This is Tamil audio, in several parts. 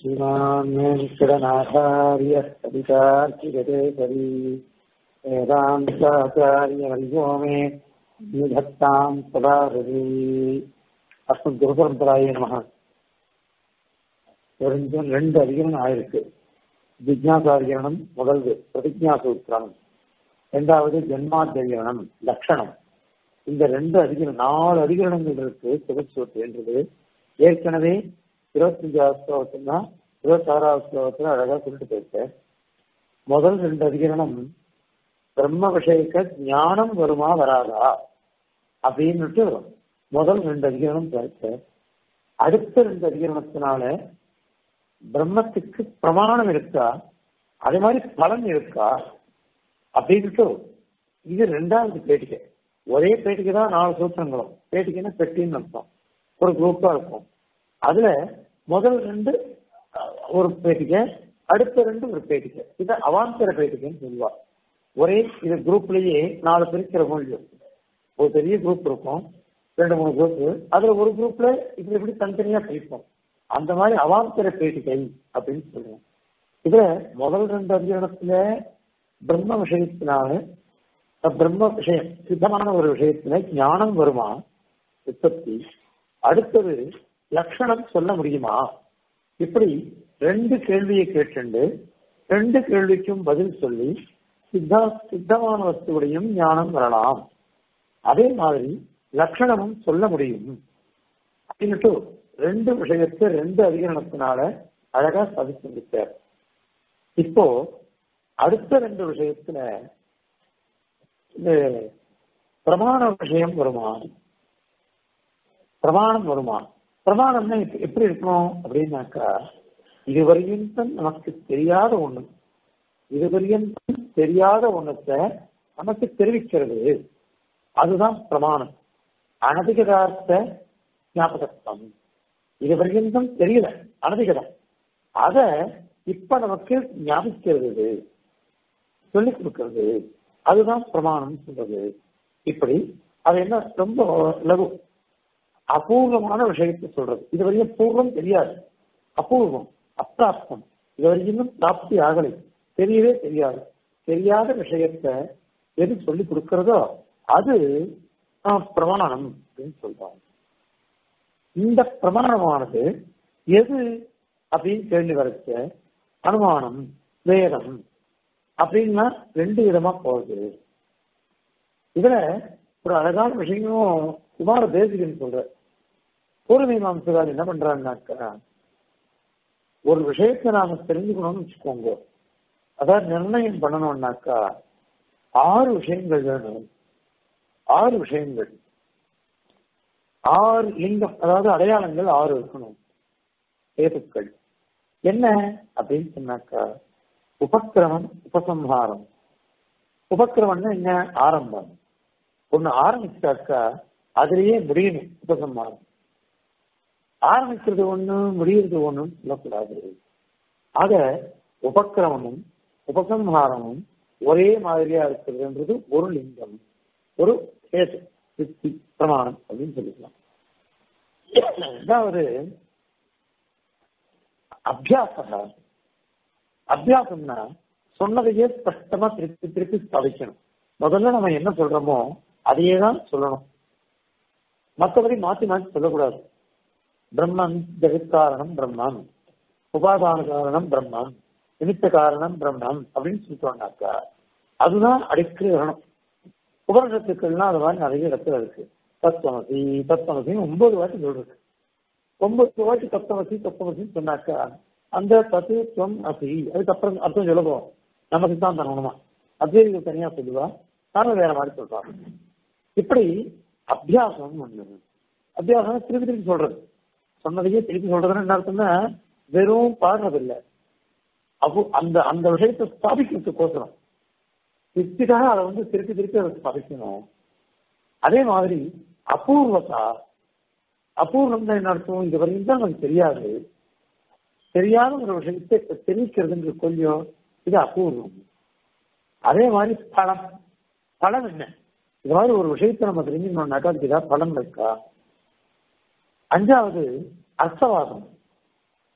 श्रीमान् वेङ्कटनाथार्य कवितार्किगतेकरी वेदान्ताचार्यवर्यो मे निधत्ताम् सदा हृदि அஸ்மத் குருபரம்பராய நமக கொஞ்சம் ரெண்டு அதிகரணம் ஆயிருக்கு ஜிக்னாசாதிகரணம் முதல்து பிரதிஜா சூத்திரம் இரண்டாவது ஜென்மாத்தியகரணம் லட்சணம் இந்த ரெண்டு அதிகரணம் நாலு அதிகரணங்கள் இருக்கு சுகச்சோத்து என்றது ஏற்கனவே இருபத்தஞ்சாவது ஸ்லோகத்தில் தான் இருபத்தாறாவது ஸ்லோகத்தில் அழகா சொல்லிட்டு போயிருக்கேன் முதல் ரெண்டு அதிகரணம் பிரம்ம விஷயக்க ஞானம் வருமா வராதா அப்படின்னுட்டு முதல் ரெண்டு அதிகரணம் பேச அடுத்த ரெண்டு அதிகரணத்தினால பிரம்மத்துக்கு பிரமாணம் இருக்கா அதே மாதிரி பலன் இருக்கா அப்படின்ட்டு இது ரெண்டாவது பேட்டிக்கை ஒரே பேட்டிக்கை தான் நாலு சூத்திரங்களும் பேட்டிக்கைன்னா பெட்டின்னு அர்த்தம் ஒரு குரூப்பா இருக்கும் அதுல முதல் ரெண்டு ஒரு பேட்டிக்கை அடுத்த ரெண்டு ஒரு பேட்டிக்கை இது அவாந்தர பேட்டிக்கைன்னு சொல்லுவா ஒரே இது குரூப்லயே நாலு பிரிக்கிற மொழி ஒரு பெரிய குரூப் இருக்கும் ரெண்டு மூணு குரூப் அதுல ஒரு குரூப்ல இப்படி இப்படி தனித்தனியா பிரிப்போம் அந்த மாதிரி அவாந்தர பேட்டிகை அப்படின்னு சொல்லுவோம் இதுல முதல் ரெண்டு அதிகாரத்துல பிரம்ம விஷயத்தினால பிரம்ம விஷயம் சித்தமான ஒரு விஷயத்துல ஞானம் வருமா உற்பத்தி அடுத்தது லட்சணம் சொல்ல முடியுமா இப்படி ரெண்டு கேள்வியை கேட்டுண்டு ரெண்டு கேள்விக்கும் பதில் சொல்லி சித்தா சித்தமான வஸ்துவுடையும் ஞானம் வரலாம் அதே மாதிரி லட்சணமும் சொல்ல முடியும் அப்படின்னுட்டு ரெண்டு விஷயத்தை ரெண்டு அதிகரணத்தினால அழகா சாதிச்சிருக்கார் இப்போ அடுத்த ரெண்டு விஷயத்துல இந்த பிரமாண விஷயம் வருமா பிரமாணம் வருமா பிரமாணம்னா எப்படி இருக்கணும் அப்படின்னாக்கா இதுவரையும் நமக்கு தெரியாத ஒண்ணு இதுவரையும் தெரியாத ஒண்ணத்தை நமக்கு தெரிவிக்கிறது அதுதான் பிரமாணம் அனதிகதார்த்த ஞாபகத்துவம் இது வரைக்கும் தெரியல அனதிகதம் அத இப்ப நமக்கு ஞாபிக்கிறது சொல்லிக் கொடுக்கிறது அதுதான் பிரமாணம் சொல்றது இப்படி அது என்ன ரொம்ப லகு அபூர்வமான விஷயத்தை சொல்றது இது வரையும் பூர்வம் தெரியாது அபூர்வம் அப்பிராப்தம் இது வரைக்கும் பிராப்தி ஆகலை தெரியவே தெரியாது தெரியாத விஷயத்தை எது சொல்லி கொடுக்கிறதோ அது பிரமாணம் அப்படின்னு சொல்றாங்க இந்த பிரமாணமானது எது அப்படின்னு கேள்வி வரைச்ச அனுமானம் வேதம் அப்படின்னா ரெண்டு விதமா போகுது இதுல ஒரு அழகான விஷயம் குமார தேசிகன் சொல்ற பூர்வீ மாம்சகார் என்ன பண்றாங்கனாக்கா ஒரு விஷயத்தை நாம தெரிஞ்சுக்கணும்னு வச்சுக்கோங்க அதாவது நிர்ணயம் பண்ணணும்னாக்கா ஆறு விஷயங்கள் வேணும் ஆறு விஷயங்கள் ஆறு லிங்கம் அதாவது அடையாளங்கள் ஆறு இருக்கணும் ஏதுக்கள் என்ன அப்படின்னு சொன்னாக்கா உபக்கிரமம் உபசம்ஹாரம் உபக்கிரமம்னா என்ன ஆரம்பம் ஒண்ணு ஆரம்பிச்சாக்கா அதுலயே முடியணும் உபசம்ஹாரம் ஆரம்பிக்கிறது ஒண்ணு முடியறது ஒண்ணுன்னு சொல்லக்கூடாது ஆக உபக்கிரமமும் உபசம்ஹாரமும் ஒரே மாதிரியா இருக்கிறதுன்றது ஒரு லிங்கம் ஒரு கேஸ் யுக்தி பிரமாணம் அப்படின்னு சொல்லிக்கலாம் அதாவது அபியாச அபியாசம்னா சொன்னதையே ஸ்பஷ்டமா திருப்பி திருப்பி ஸ்தாபிக்கணும் முதல்ல நம்ம என்ன சொல்றோமோ அதையே தான் சொல்லணும் மற்றபடி மாத்தி மாத்தி சொல்லக்கூடாது பிரம்மன் ஜெகத்காரணம் பிரம்மன் உபாதான காரணம் பிரம்மன் நிமித்த காரணம் பிரம்மம் அப்படின்னு சொல்லிட்டோம்னாக்கா அதுதான் அடிக்கடி வரணும் உபனிஷத்துக்கள்லாம் அது மாதிரி நிறைய இடத்துல இருக்கு தத்துவமசி தத்துவமசி ஒன்பது வாட்டி சொல்றது ஒன்பது வாட்டி தத்துவமசி தத்துவமசின்னு சொன்னாக்கா அந்த தத்துவம் அசி அதுக்கப்புறம் அர்த்தம் சொல்லுவோம் நம்ம சித்தாந்தம் பண்ணணுமா அத்வைதிகள் தனியா சொல்லுவா நானும் வேற மாதிரி சொல்றாங்க இப்படி அபியாசம் ஒண்ணு அபியாசம் திருப்பி திருப்பி சொல்றது சொன்னதையே திருப்பி சொல்றதுன்னு என்ன அர்த்தம்னா வெறும் பாடுறதில்லை அப்போ அந்த அந்த விஷயத்தை ஸ்தாபிக்கிறதுக்கோசரம் யுக்திக்காக அதை வந்து திருப்பி திருப்பி அதை ஸ்தாபிக்கணும் அதே மாதிரி அபூர்வதா அபூர்வம் என்ன அர்த்தம் இது வரைக்கும் தான் நமக்கு தெரியாது தெரியாத ஒரு விஷயத்தை தெரிவிக்கிறதுன்ற கொஞ்சம் இது அபூர்வம் அதே மாதிரி பலம் பலம் என்ன இது மாதிரி ஒரு விஷயத்தை நம்ம தெரிஞ்சுக்கணும்னாக்கா அதுக்கு ஏதாவது பலம் இருக்கா அஞ்சாவது அர்த்தவாதம்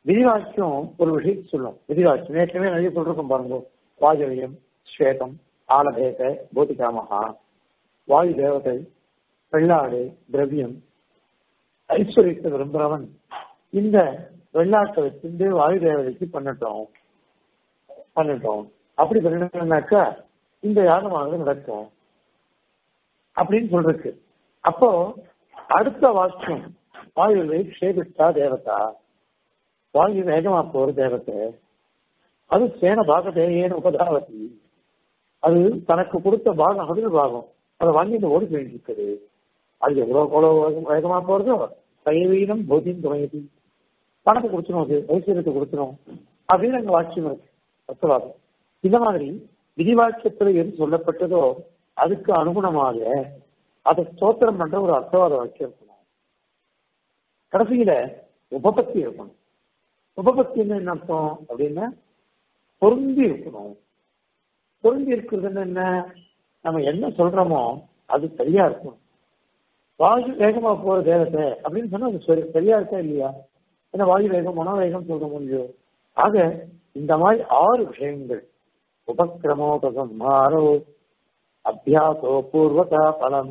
விதிவாக்கியம் ஒரு விஷயத்தை சொல்லும் விதிவாக்கியம் ஏற்கனவே நிறைய சொல்றோம் பாருங்க வாயுவியம் ஸ்வேதம் ஆலபேத போதிகாமகா வாயு தேவதை வெள்ளாடு திரவியம் ஐஸ்வர்யத்தை விரும்புறவன் இந்த வெள்ளாட்டை வச்சிருந்து வாயு தேவதைக்கு பண்ணட்டும் பண்ணட்டும் அப்படி பண்ணினாக்கா இந்த யாகமானது நடக்கும் அப்படின்னு சொல்றதுக்கு அப்போ அடுத்த வாக்கியம் வாயுவை க்ஷேபித்தா தேவதா வாயு வேகமா போற தேவத்தை அது சேன பாகத்தை ஏன உபதாவதி அது தனக்கு கொடுத்த பாகம் அதில் பாகம் அதை வாங்கிட்டு ஓடி போயிட்டு இருக்குது அது எவ்வளவு எவ்வளவு வேகமா போறதோ சைவீனம் போதியும் துணையதி பணத்தை கொடுத்துரும் அது ஐஸ்வர்யத்தை கொடுத்துரும் அப்படின்னு அங்க வாக்கியம் இருக்கு அர்த்தவாதம் இந்த மாதிரி விதிவாக்கியத்துல எது சொல்லப்பட்டதோ அதுக்கு அனுகுணமாக அதை ஸ்தோத்திரம் பண்ற ஒரு அர்த்தவாத வாக்கியம் இருக்கணும் கடைசியில உபபத்தி இருக்கணும் உபபத்தின்னு என்ன அர்த்தம் அப்படின்னா பொருந்தி இருக்கணும் பொருந்தி இருக்கிறதுன்னு என்ன நம்ம என்ன சொல்றோமோ அது சரியா இருக்கணும் வாயு வேகமா போற தேவத்தை அப்படின்னு சொன்னா அது சரி சரியா இருக்கா இல்லையா ஏன்னா வாயு வேகம் மனோவேகம் சொல்ற முடியும் ஆக இந்த மாதிரி ஆறு விஷயங்கள் உபக்கிரமோபசம்ஹாரோ அபியாசோ பூர்வதா பலம்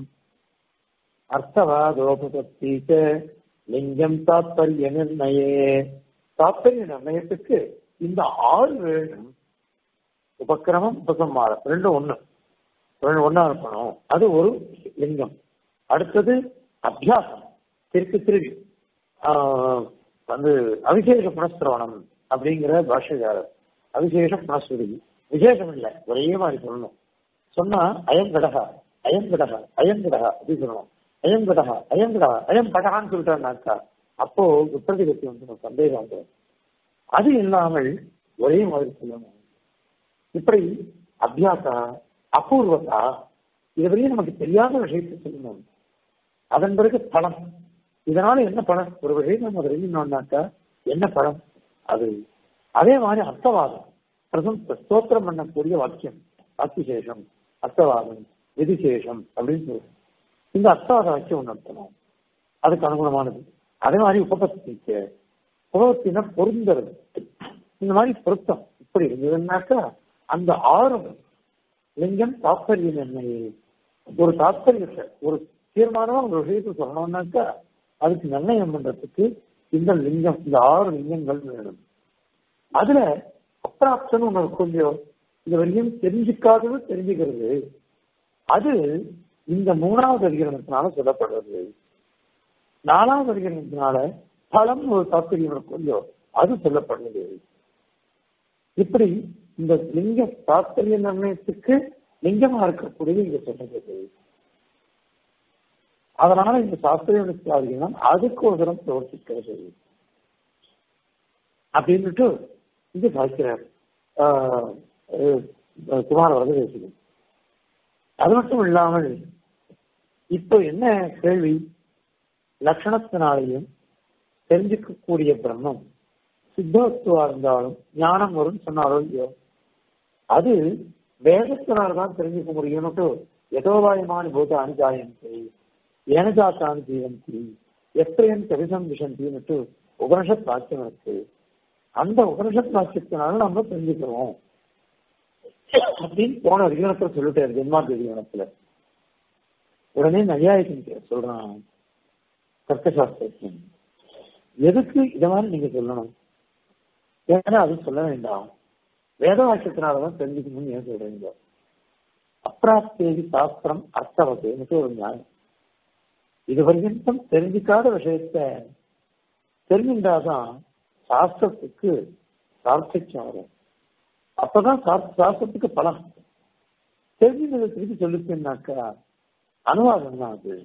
அர்த்தவாதோபபத்தி லிங்கம் தாத்பரிய நிர்ணயே தாத்பரிய நிர்ணயத்துக்கு இந்த ஆறு வேணும் உபக்கிரமம் உபசம்மாரம் ரெண்டும் ஒண்ணு ரெண்டு ஒண்ணா இருக்கணும் அது ஒரு லிங்கம் அடுத்தது அபியாசம் திருப்பி திருப்பி வந்து அவிசேஷ புனஸ்திரவணம் அப்படிங்கிற பாஷைக்காரர் அவிசேஷ புனஸ்துதி விசேஷம் இல்லை ஒரே மாதிரி சொல்லணும் சொன்னா அயம் கடகா அயம் கடகா அயம் கடகா அப்படி சொல்லணும் அயம் கடகா அயம் கடகா அயம் கடகான்னு சொல்லிட்டாருனாக்கா அப்போ உத்தரதிகத்தி வந்து சந்தேகம் வந்து அது இல்லாமல் ஒரே மாதிரி சொல்லணும் இப்படி அபியாசா அபூர்வதா இது வரையும் நமக்கு தெரியாத விஷயத்தை சொல்லணும் அதன் பிறகு பலம் இதனால என்ன பலன் ஒரு விஷயம் நம்ம தெரிஞ்சோம்னாக்கா என்ன பலன் அது அதே மாதிரி அர்த்தவாதம் பிரசம் ஸ்தோத்திரம் பண்ணக்கூடிய வாக்கியம் அத்திசேஷம் அர்த்தவாதம் விதிசேஷம் அப்படின்னு சொல்லுவோம் இந்த அர்த்தவாத வாக்கியம் ஒன்று அர்த்தம் அதுக்கு அனுகுணமானது அதே மாதிரி உபபத்திக்கு உபபத்தினா பொருந்தறது இந்த மாதிரி பொருத்தம் இப்படி இருந்ததுன்னாக்கா அந்த ஆறும் லிங்கம் தாத்பரியம் என்ன ஒரு தாத்பரியத்தை ஒரு தீர்மானமா ஒரு விஷயத்தை சொல்லணும்னாக்கா அதுக்கு நிர்ணயம் பண்றதுக்கு இந்த லிங்கம் இந்த ஆறு லிங்கங்கள் வேணும் அதுல அப்ராப்தன் ஒண்ணு கொஞ்சம் இந்த வரையும் தெரிஞ்சுக்காதது தெரிஞ்சுக்கிறது அது இந்த மூணாவது அதிகரணத்தினால சொல்லப்படுறது நாலாவது அதிகரணத்தினால பலம் ஒரு தாத்பரியம் கொஞ்சம் அது சொல்லப்படுறது இப்படி இந்த லிங்க தாத்பரிய நிர்ணயத்துக்கு லிங்கமா இருக்கக்கூடிய இங்க சொல்றது அதனால இந்த சாஸ்திரிய நிஷ்டாதிகள் அதுக்கு ஒரு தரம் பிரவர்த்திக்கிறது அப்படின்னுட்டு இது சாய்க்கிறார் குமார வரதேசிகள் அது மட்டும் இல்லாமல் இப்போ என்ன கேள்வி லட்சணத்தினாலையும் தெரிஞ்சுக்கக்கூடிய பிரம்மம் சித்தவத்துவா இருந்தாலும் ஞானம் வரும்னு சொன்னாரோ இல்லையோ அது வேதத்தினால்தான் தெரிஞ்சுக்க முடியும்னுட்டு எதோபாயமான பூத அனுஜாயந்தி ஏனஜாத்தானு ஜீவந்தி எத்தையன் கவிதம் விஷந்தின்னுட்டு உபனிஷத் வாக்கியம் இருக்கு அந்த உபனிஷத் வாக்கியத்தினால நம்ம தெரிஞ்சுக்கிறோம் அப்படின்னு போன அதிகாரத்துல சொல்லிட்டாரு ஜென்மார்க்க அதிகாரத்துல உடனே நையாயிரம் சொல்றான் தர்க்கசாஸ்திரம் எதுக்கு இத மாதிரி நீங்க சொல்லணும் ஏன்னா அது சொல்ல வேண்டாம் வேத வாக்கியத்தினாலதான் தெரிஞ்சுக்கணும்னு ஏன் சொல்றீங்க அப்பிராப்தேதி சாஸ்திரம் அர்த்தவதுன்னு ஒரு நியாயம் இது வரைக்கும் தெரிஞ்சுக்காத விஷயத்த தெரிஞ்சுட்டாதான் சாஸ்திரத்துக்கு சார்த்தியம் வரும் அப்பதான் சாஸ்திரத்துக்கு பலம் தெரிஞ்சதை திருப்பி சொல்லிச்சுன்னாக்கா அனுவாதம் தான் அது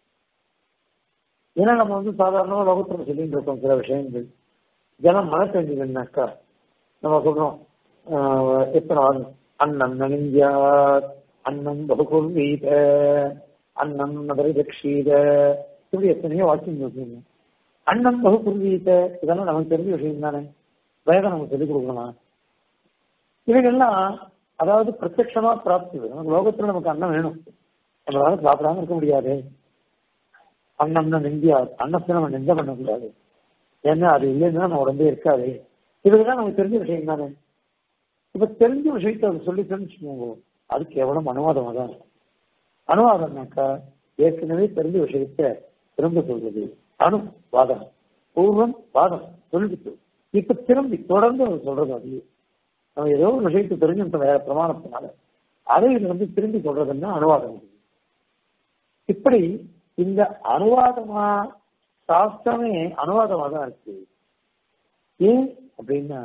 ஏன்னா நம்ம வந்து சாதாரணமா லோகத்துல சொல்லிட்டு இருக்கோம் சில விஷயங்கள் ஜனம் மழை பெஞ்சதுன்னாக்கா நம்ம சொல்றோம் எத்தனை அன்னம் நனிஞ்சா அன்னம் பகுகுர்வீத அன்னம் நபரிதக்ஷீத இப்படி எத்தனையோ வாக்கியம் சொல்றீங்க அன்னம் பகுகுர்வீத இதெல்லாம் நமக்கு தெரிஞ்ச விஷயம் தானே வேதம் நமக்கு சொல்லிக் கொடுக்கலாம் இவைகள்லாம் அதாவது பிரத்யட்சமா பிராப்தி நமக்கு லோகத்துல நமக்கு அன்னம் வேணும் நம்மளால சாப்பிடாம இருக்க முடியாது அன்னம்னா நெந்தியா அன்னத்தை நம்ம நெஞ்ச பண்ணக்கூடாது ஏன்னா அது இல்லைன்னா நம்ம உடம்பே இருக்காது இதுதான் நமக்கு தெரிஞ்ச விஷயம் தானே இப்ப தெரிஞ்ச விஷயத்தை அவர் சொல்லி தெரிஞ்சுக்கோங்க அது கேவலம் அனுவாதமா தான் இருக்கும் அனுவாதம்னாக்கா ஏற்கனவே தெரிஞ்ச விஷயத்த திரும்ப சொல்றது அணு வாதம் பூர்வம் வாதம் சொல்லிட்டு இப்ப திரும்பி தொடர்ந்து அவர் சொல்றது அது நம்ம ஏதோ ஒரு விஷயத்தை தெரிஞ்சுட்டோம் வேற பிரமாணத்தினால அதை இது வந்து திரும்பி சொல்றதுன்னா அனுவாதம் இப்படி இந்த அனுவாதமா சாஸ்திரமே அனுவாதமா தான் இருக்கு ஏன் அப்படின்னா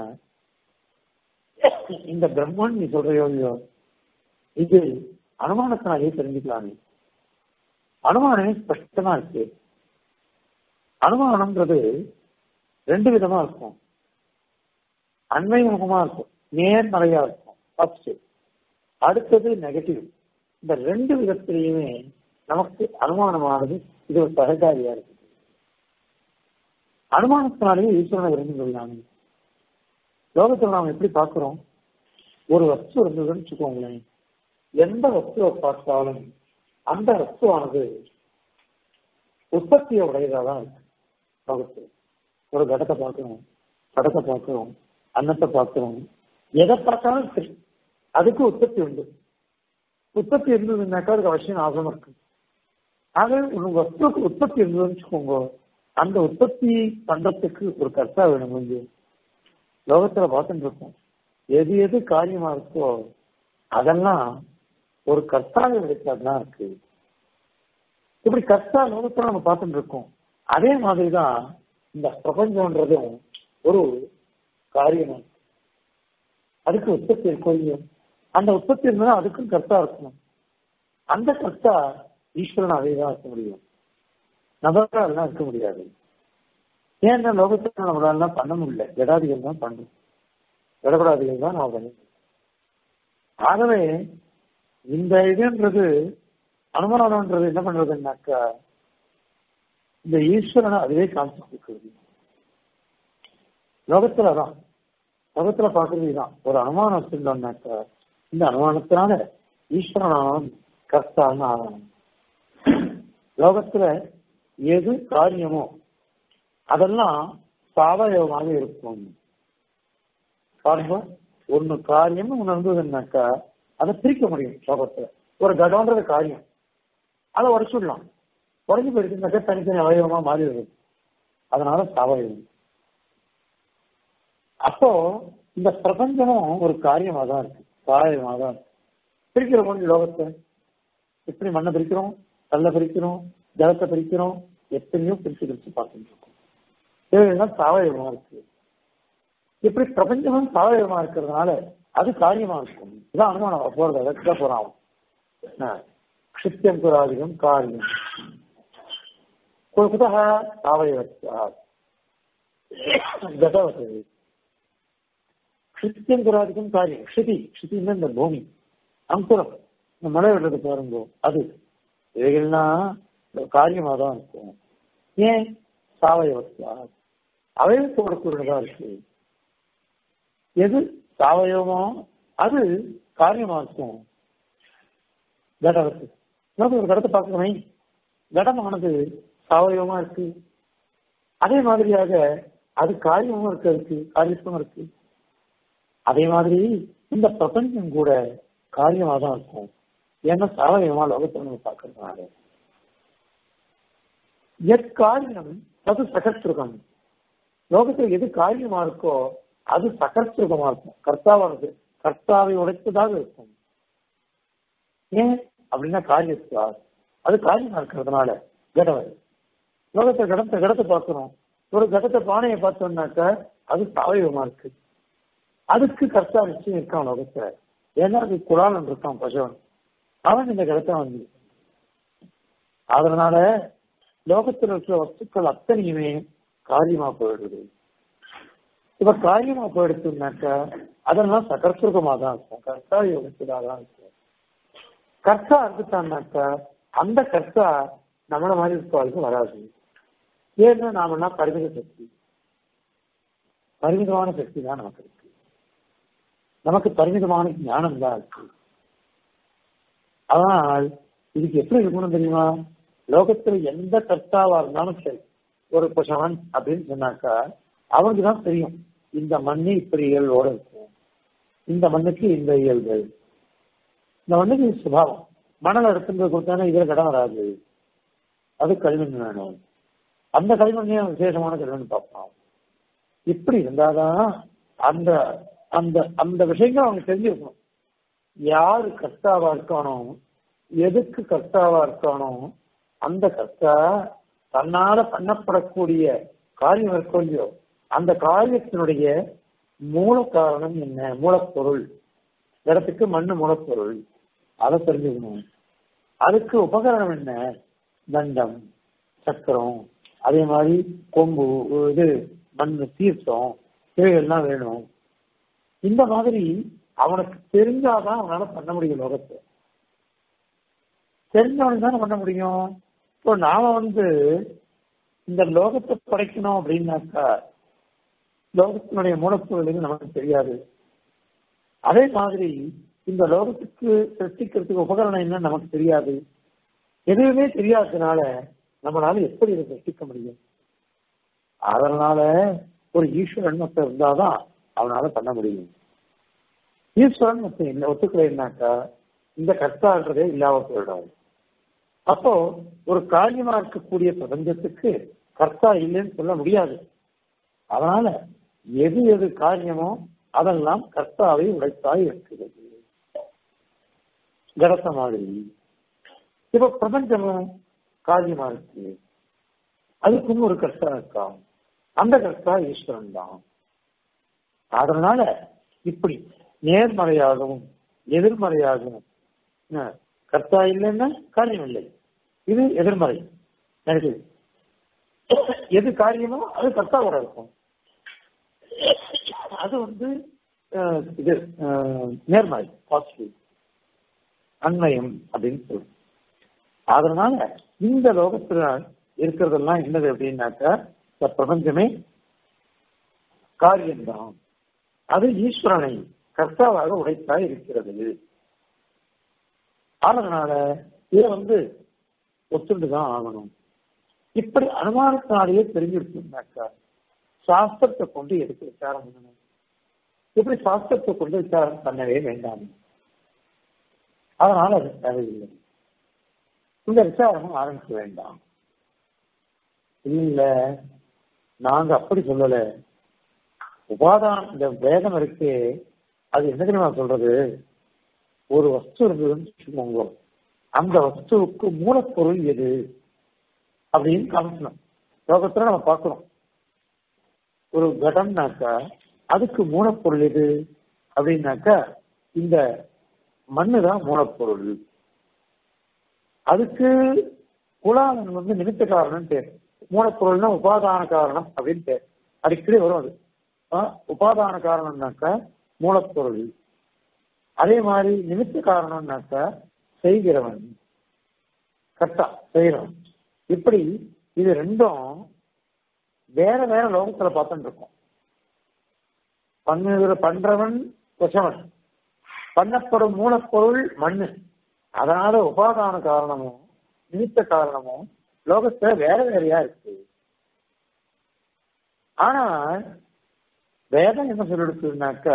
இந்த பிரம்மன் நீ சொல்றியோ இல்லையோ இது அனுமானத்தினாலே தெரிஞ்சுக்கலாமே அனுமானமே ஸ்பஷ்டமா இருக்கு அனுமானம்ன்றது ரெண்டு விதமா இருக்கும் அண்மை முகமா இருக்கும் நேர்மறையா இருக்கும் ஃபர்ஸ்ட் அடுத்தது நெகட்டிவ் இந்த ரெண்டு விதத்திலையுமே நமக்கு அனுமானமானது இது ஒரு சககாரியா இருக்கு அனுமானத்தினாலேயே ஈஸ்வரனை விரும்பி கொள்ளலாமே லோகத்தில் நாம் எப்படி பார்க்கிறோம் ஒரு வஸ்து இருந்ததுன்னு வச்சுக்கோங்களேன் எந்த வஸ்துவை பார்த்தாலும் அந்த வஸ்துவானது உற்பத்தியை உடையதா தான் இருக்கு லோகத்தில் ஒரு கடத்தை பார்க்கிறோம் படத்தை பார்க்கிறோம் அன்னத்தை பார்க்கிறோம் எதை பார்த்தாலும் சரி அதுக்கு உற்பத்தி உண்டு உற்பத்தி இருந்ததுன்னாக்கா அதுக்கு அவசியம் ஆகணும் இருக்கு ஆக ஒரு வஸ்துக்கு உற்பத்தி இருந்ததுன்னு வச்சுக்கோங்க அந்த உற்பத்தி பண்றதுக்கு ஒரு கர்த்தா வேணும் கொஞ்சம் லோகத்துல பார்த்துட்டு இருக்கோம் எது எது காரியமா இருக்கோ அதெல்லாம் ஒரு கர்த்தாவை விடைக்காதான் இருக்கு இப்படி கர்த்தா லோகத்துல நம்ம பார்த்துட்டு இருக்கோம் அதே மாதிரிதான் இந்த பிரபஞ்சம்ன்றதும் ஒரு காரியம் அதுக்கு உற்பத்தி இருக்கும் இல்லையோ அந்த உற்பத்தி இருந்தா அதுக்கும் கர்த்தா இருக்கணும் அந்த கர்த்தா ஈஸ்வரனாவே தான் இருக்க முடியும் நபராலாம் இருக்க முடியாது ஏன்னா லோகத்துல நம்மளால பண்ண முடியல ஜடாதிகள் தான் பண்றோம் ஜடபடாதிகள் தான் நம்ம பண்ணி ஆகவே இந்த இதுன்றது அனுமானம்ன்றது என்ன பண்றதுன்னாக்கா இந்த ஈஸ்வரனை அதுவே காமிச்சு கொடுக்குறது லோகத்துலதான் லோகத்துல பாக்குறது தான் ஒரு அனுமானம் வச்சிருந்தோம்னாக்கா இந்த அனுமானத்தினால ஈஸ்வரனான கர்த்தான்னு ஆகணும் லோகத்துல எது காரியமோ அதெல்லாம் சாவயவமாக இருக்கும் பாருங்க ஒண்ணு காரியம் ஒண்ணு இருந்ததுன்னாக்கா அதை பிரிக்க முடியும் லோகத்துல ஒரு கடம்ன்றது காரியம் அதை உடச்சுடலாம் உடஞ்சு போயிருக்குனாக்கா தனித்தனி அவயவமா மாறிடுது அதனால சாவயவம் அப்போ இந்த பிரபஞ்சமும் ஒரு காரியமா தான் இருக்கு சாவயமா தான் இருக்கு பிரிக்கிற முடியும் லோகத்தை எப்படி மண்ணை பிரிக்கிறோம் கல்லை பிரிக்கிறோம் ஜலத்தை பிரிக்கிறோம் எத்தனையோ பிரிச்சு பிரிச்சு பார்த்துட்டு இருக்கோம் இவைகள்லாம் சாவயவமா இருக்கு இப்படி பிரபஞ்சமும் சாவயவமா இருக்கிறதுனால அது காரியமா இருக்கும் இதான் அனுமானம் போறது அதுக்கு தான் போறான் க்ஷித்தியம் புராதிகம் காரியம் कुतः सावयवत्वात् गतवत् க்ஷித்தியம் புராதிகம் காரியம் க்ஷிதி க்ஷிதின்னா இந்த பூமி அங்குரம் இந்த மழை விடுறது பாருங்க அது இவைகள்லாம் காரியமா தான் இருக்கும் ஏன் சாவயவத்வா அவயவத்தோட கூடதா இருக்கு எது சாவயவமோ அது காரியமா இருக்கும் கடவத்து நமக்கு ஒரு கடத்தை பார்க்கணுமே கடமானது சாவயவமா இருக்கு அதே மாதிரியாக அது காரியமும் இருக்கு இருக்கு காரியத்துவம் இருக்கு அதே மாதிரி இந்த பிரபஞ்சம் கூட காரியமா தான் இருக்கும் ஏன்னா சாவயவமா லோகத்தை நம்ம பார்க்கறதுனால எக்காரியம் அது சகஸ்திருகம் லோகத்தில் எது காரியமா இருக்கோ அது சகஸ்திருகமா இருக்கும் கர்த்தாவானது கர்த்தாவை உடைத்ததாக இருக்கும் ஏன் அப்படின்னா காரியத்தா அது காரியமா இருக்கிறதுனால கடவை லோகத்தை கடத்தை கடத்தை பார்க்கிறோம் ஒரு கடத்தை பானையை பார்த்தோம்னாக்க அது சாவயவமா இருக்கு அதுக்கு கர்த்தா நிச்சயம் இருக்கான் லோகத்துல ஏன்னா அது குலாலன் இருக்கான் பசவன் அவன் இந்த கடத்தை வந்து அதனால லோகத்தில் இருக்கிற வஸ்துக்கள் அத்தனையுமே காரியமா போயிடுது இப்ப காரியமா போயிடுச்சுனாக்கா அதெல்லாம் சகர்சுகமா தான் இருக்கும் கர்த்தா யோகத்துக்காக தான் இருக்கும் கர்த்தா இருந்துட்டான்னாக்கா அந்த கர்த்தா நம்மள மாதிரி இருப்பாளுக்கு வராது ஏன்னா நாமெல்லாம் பரிமித சக்தி பரிமிதமான சக்தி தான் நமக்கு இருக்கு நமக்கு பரிமிதமான ஞானம் தான் இருக்கு ஆனால் இதுக்கு எப்படி இருக்கணும் தெரியுமா லோகத்துல எந்த கர்த்தாவா இருந்தாலும் சரி ஒரு பசவன் அப்படின்னு சொன்னாக்கா அவனுக்கு தான் தெரியும் இந்த மண்ணு இப்படி இயல்போட இருக்கும் இந்த மண்ணுக்கு இந்த இயல்பு இந்த மண்ணுக்கு இது சுபாவம் மணல் எடுத்துட்டு கொடுத்தானே இதுல கடன் வராது அது களிமண் வேணும் அந்த களிமண்ணையும் விசேஷமான களிமண் பார்ப்போம் இப்படி இருந்தாதான் அந்த அந்த அந்த விஷயங்கள் அவனுக்கு தெரிஞ்சிருக்கணும் யாரு கர்த்தாவா இருக்கானோ எதுக்கு கர்த்தாவா இருக்கானோ அந்த கர்த்தா தன்னால பண்ணப்படக்கூடிய காரியம் இருக்கோ இல்லையோ அந்த காரியத்தினுடைய மூல காரணம் என்ன மூலப்பொருள் இடத்துக்கு மண்ணு மூலப்பொருள் அதை தெரிஞ்சுக்கணும் அதுக்கு உபகரணம் என்ன தண்டம் சக்கரம் அதே மாதிரி கொம்பு இது மண் தீர்த்தம் இவைகள்லாம் வேணும் இந்த மாதிரி அவனுக்கு தெரிஞ்சாதான் அவனால பண்ண முடியும் லோகத்தை தெரிஞ்சவனுக்கு தானே பண்ண முடியும் இப்போ நாம வந்து இந்த லோகத்தை படைக்கணும் அப்படின்னாக்கா லோகத்தினுடைய மூலப்பொருள் நமக்கு தெரியாது அதே மாதிரி இந்த லோகத்துக்கு சிருஷ்டிக்கிறதுக்கு உபகரணம் என்ன நமக்கு தெரியாது எதுவுமே தெரியாததுனால நம்மளால எப்படி இதை சிருஷ்டிக்க முடியும் அதனால ஒரு ஈஸ்வரன் மொத்தம் இருந்தாதான் அவனால பண்ண முடியும் ஈஸ்வரன் மொத்தம் இல்லை ஒத்துக்கலைன்னாக்கா இந்த கர்த்தான்றதே இல்லாம போயிடும் அப்போ ஒரு காரியமா இருக்கக்கூடிய பிரபஞ்சத்துக்கு கர்த்தா இல்லைன்னு சொல்ல முடியாது அதனால எது எது காரியமோ அதெல்லாம் கர்த்தாவை உடைத்தாய் இருக்கிறது கடத்த மாதிரி இப்ப பிரபஞ்சமும் காரியமா இருக்கு அதுக்கும் ஒரு கர்த்தா இருக்கா அந்த கர்த்தா ஈஸ்வரன் தான் அதனால இப்படி நேர்மறையாகவும் எதிர்மறையாகவும் கர்த்தா இல்லைன்னா காரியம் இல்லை இது எதிர்மறை நெகட்டிவ் எது காரியமோ அது கர்த்தாவோட இருக்கும் அது வந்து இது நேர்மறை பாசிட்டிவ் அண்மயம் அப்படின்னு சொல்லுவோம் அதனால இந்த லோகத்துல இருக்கிறதெல்லாம் என்னது அப்படின்னாக்கா இந்த பிரபஞ்சமே காரியம்தான் அது ஈஸ்வரனை கர்த்தாவாக உடைத்தா இருக்கிறது அதனால இதை வந்து ஒத்துண்டுதான் ஆகணும் இப்படி அனுமானத்தினாலேயே தெரிஞ்சிருக்குனாக்கா சாஸ்திரத்தை கொண்டு எதுக்கு விசாரம் பண்ணணும் இப்படி சாஸ்திரத்தை கொண்டு விசாரம் பண்ணவே வேண்டாம் அதனால அது தேவையில்லை இந்த விசாரமும் ஆரம்பிக்க வேண்டாம் இல்ல நாங்க அப்படி சொல்லல உபாதான இந்த வேதம் இருக்கு அது என்ன தெரியுமா சொல்றது ஒரு வஸ்து இருந்ததுன்னு வச்சுக்கோங்க அந்த வஸ்துவுக்கு மூலப்பொருள் எது அப்படின்னு காமிக்கணும் லோகத்துல நம்ம பார்க்கிறோம் ஒரு கடம்னாக்கா அதுக்கு மூலப்பொருள் எது அப்படின்னாக்கா இந்த மண்ணு தான் மூலப்பொருள் அதுக்கு குலாலன் வந்து நிமித்த காரணம் பேர் மூலப்பொருள்னா உபாதான காரணம் அப்படின்னு பேர் அடிக்கடி வரும் அது உபாதான காரணம்னாக்கா மூலப்பொருள் அதே மாதிரி நிமித்த காரணம்னாக்கா செய்கிறவன் கரெக்டா செய்கிறவன் இப்படி இது ரெண்டும் வேற வேற லோகத்துல பார்த்துட்டு இருக்கோம் பண்ணுகிற பண்றவன் கொசவன் பண்ணப்படும் மூலப்பொருள் மண்ணு அதனால உபாதான காரணமும் நிமித்த காரணமும் லோகத்துல வேற வேறையா இருக்கு ஆனா வேதம் என்ன சொல்லிடுச்சுனாக்கா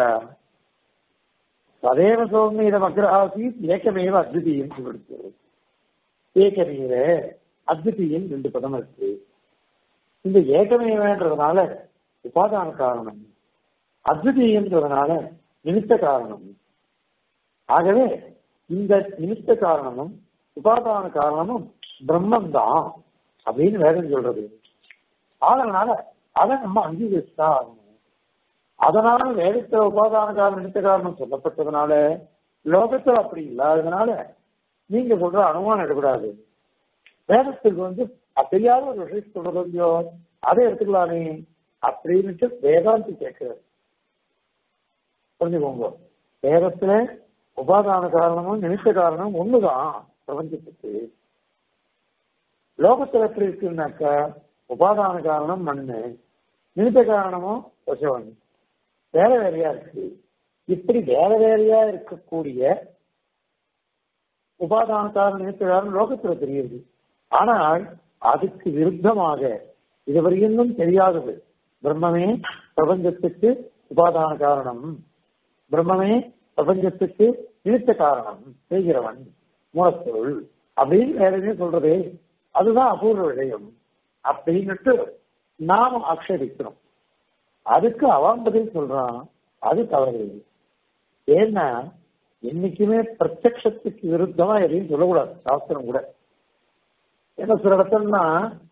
சதேவ சோமீத மக்ராசி ஏக்கமேவ அத்விதீயம் சொல்லிடுச்சு ஏக்கமேவ அத்விதீயம் ரெண்டு பதம் இருக்கு இந்த ஏகமேவன்றதுனால உபாதான காரணம் அத்விதீயன்றதுனால நிமித்த காரணம் ஆகவே இந்த நிமித்த காரணமும் உபாதான காரணமும் பிரம்மம் தான் அப்படின்னு வேதம் சொல்றது அதனால அதை நம்ம அங்கீகரிச்சுதான் ஆகணும் அதனால வேதத்துல உபாதான காரணம் நிமித்த காரணம் சொல்லப்பட்டதுனால லோகத்துல அப்படி இல்லாததுனால நீங்க சொல்ற அனுமானம் எடுக்கூடாது வேதத்துக்கு வந்து தெரியாத ஒரு விஷயம் சொல்றது இல்லையோ அதை எடுத்துக்கலாமே அப்படின்ட்டு வேதாந்தி கேட்கிறார் புரிஞ்சுக்கோங்க வேதத்துல உபாதான காரணமும் நிமித்த காரணம் ஒண்ணுதான் பிரபஞ்சத்துக்கு லோகத்துல எப்படி இருக்குன்னாக்கா உபாதான காரணம் மண்ணு நிமித்த காரணமும் பசுவன் வேற வேறையா இருக்கு இப்படி வேற வேறையா இருக்கக்கூடிய உபாதான காரணம் நிமித்த காரணம் லோகத்துல தெரியுது ஆனால் அதுக்கு விருத்தமாக இதுவரையும் தெரியாதது பிரம்மமே பிரபஞ்சத்துக்கு உபாதான காரணம் பிரம்மமே பிரபஞ்சத்துக்கு நிமித்த காரணம் செய்கிறவன் மூலப்பொருள் அப்படின்னு வேற எதுவும் சொல்றதே அதுதான் அபூர்வ விஷயம் அப்படின்னுட்டு நாம ஆக்ஷேபிக்கிறோம் அதுக்கு அவன் பதில் சொல்றான் அது தவறு ஏன்னா என்னைக்குமே பிரத்யக்ஷத்துக்கு விருத்தமா எதையும் சொல்லக்கூடாது சாஸ்திரம் கூட ஏன்னா சில இடத்துலனா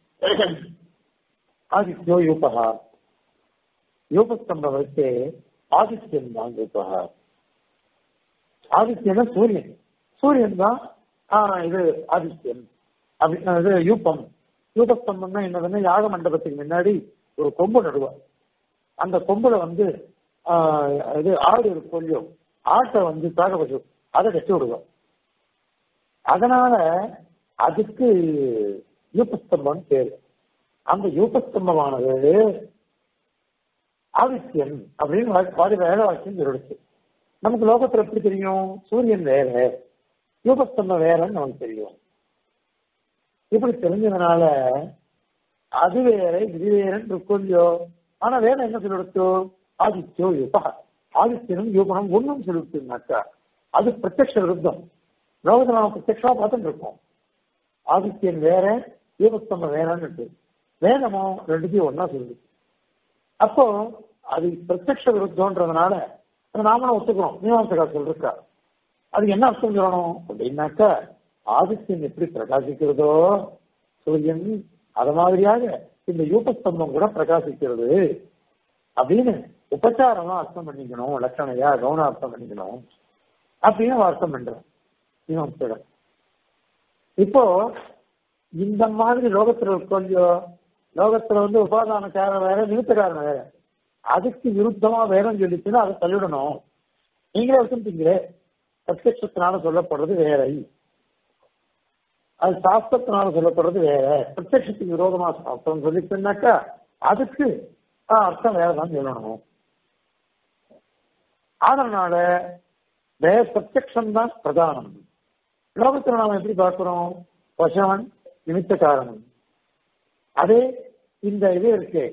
ஆதித்யோ யூபகா யூபஸ்தம்பம் வச்சு ஆதித்யன் தான் யூபகா ஆதித்யனா சூரியன் சூரியன் தான் இது ஆதித்யன் அப்படி இது யூப்பம் யூபஸ்தம்பம்னா என்னதுன்னா யாக மண்டபத்துக்கு முன்னாடி ஒரு கொம்பு நடுவார் அந்த கொம்புல வந்து இது ஆடு கொல்லியோ ஆட்டை வந்து தாக பசு அதை கட்டி விடுவோம் அதனால அதுக்கு யூபஸ்தம்பம் பேரு அந்த யூபஸ்தம்பமானது ஆதித்யன் அப்படின்னு பாதி வேலை வாக்கியம் சொல்லிடுச்சு நமக்கு லோகத்துல எப்படி தெரியும் சூரியன் வேற யூபஸ்தம்பம் வேறன்னு நமக்கு தெரியும் இப்படி தெரிஞ்சதுனால அது வேற இது வேறன்னு இருக்கும் இல்லையோ ஆனா வேற என்ன சொல்லிடுச்சோ ஆதித்யோ யுபா ஆதித்யனும் யூபனும் ஒன்றும் சொல்லிடுச்சுனாக்கா அது பிரத்யக்ஷ விருத்தம் லோகத்துல நம்ம பிரத்யக்ஷமா பார்த்துட்டு இருக்கோம் ஆதித்யன் வேற யூபஸ்தம்பம் வேறன்னு வேதமோ ரெண்டுத்தையும் ஒன்னா சொல்லுது அப்போ அது பிரத்யக்ஷ விருத்தம்ன்றதுனால அதை நாமளும் ஒத்துக்கிறோம் மீமாசகா சொல்றா அது என்ன அர்த்தம் சொல்லணும் அப்படின்னாக்கா ஆதித்யன் எப்படி பிரகாசிக்கிறதோ சூரியன் அது மாதிரியாக இந்த யூபஸ்தம்பம் கூட பிரகாசிக்கிறது அப்படின்னு உபச்சாரமா அர்த்தம் பண்ணிக்கணும் லட்சணையா கவுன அர்த்தம் பண்ணிக்கணும் அப்படின்னு அர்த்தம் பண்றோம் மீமாசகர் இப்போ இந்த மாதிரி லோகத்துல இருக்கோ லோகத்துல வந்து உபாதான காரணம் வேற நிமித்த காரணம் வேற அதுக்கு விருத்தமா வேறம் சொல்லிச்சுன்னா அதை தள்ளிடணும் நீங்களே வச்சுட்டீங்களே பிரத்யட்சத்தினால சொல்லப்படுறது வேற அது சாஸ்திரத்தினால சொல்லப்படுறது வேற பிரத்யட்சத்துக்கு விரோதமா சாஸ்திரம் சொல்லிச்சுன்னாக்கா அதுக்கு அர்த்தம் வேறதான் சொல்லணும் அதனால வேற பிரத்யக்ஷம் தான் பிரதானம் லோகத்துல நாம எப்படி பார்க்கிறோம் பசவன் நிமித்த காரணம் அதே இந்த இது இருக்கு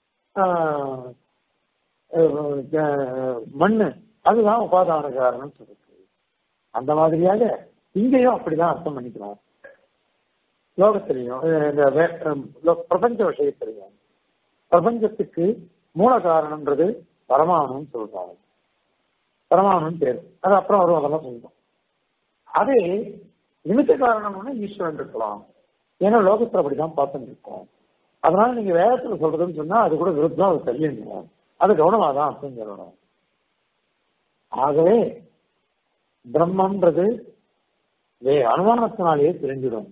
மண்ணு அதுதான் உபாதான காரணம் சொல்லுது அந்த மாதிரியாக இங்கேயும் அப்படிதான் அர்த்தம் பண்ணிக்கிறோம் லோகத்திலையும் இந்த பிரபஞ்ச விஷயத்திலையும் பிரபஞ்சத்துக்கு மூல காரணம்ன்றது பரமாணுன்னு சொல்றாங்க பரமாணுன்னு பேர் அது அப்புறம் வரும் அதெல்லாம் சொல்றோம் அதே நிமித்த காரணம்னு ஈஸ்வரன் இருக்கலாம் ஏன்னா லோகத்துல அப்படிதான் பார்த்துட்டு இருக்கோம் அதனால நீங்க வேதத்துல சொல்றதுன்னு சொன்னா அது கூட விருத்தம் அது தள்ளிடணும் அது கவனமா தான் அர்த்தம் சொல்லணும் ஆகவே பிரம்மன்றது வே அனுமானத்தினாலேயே தெரிஞ்சிடும்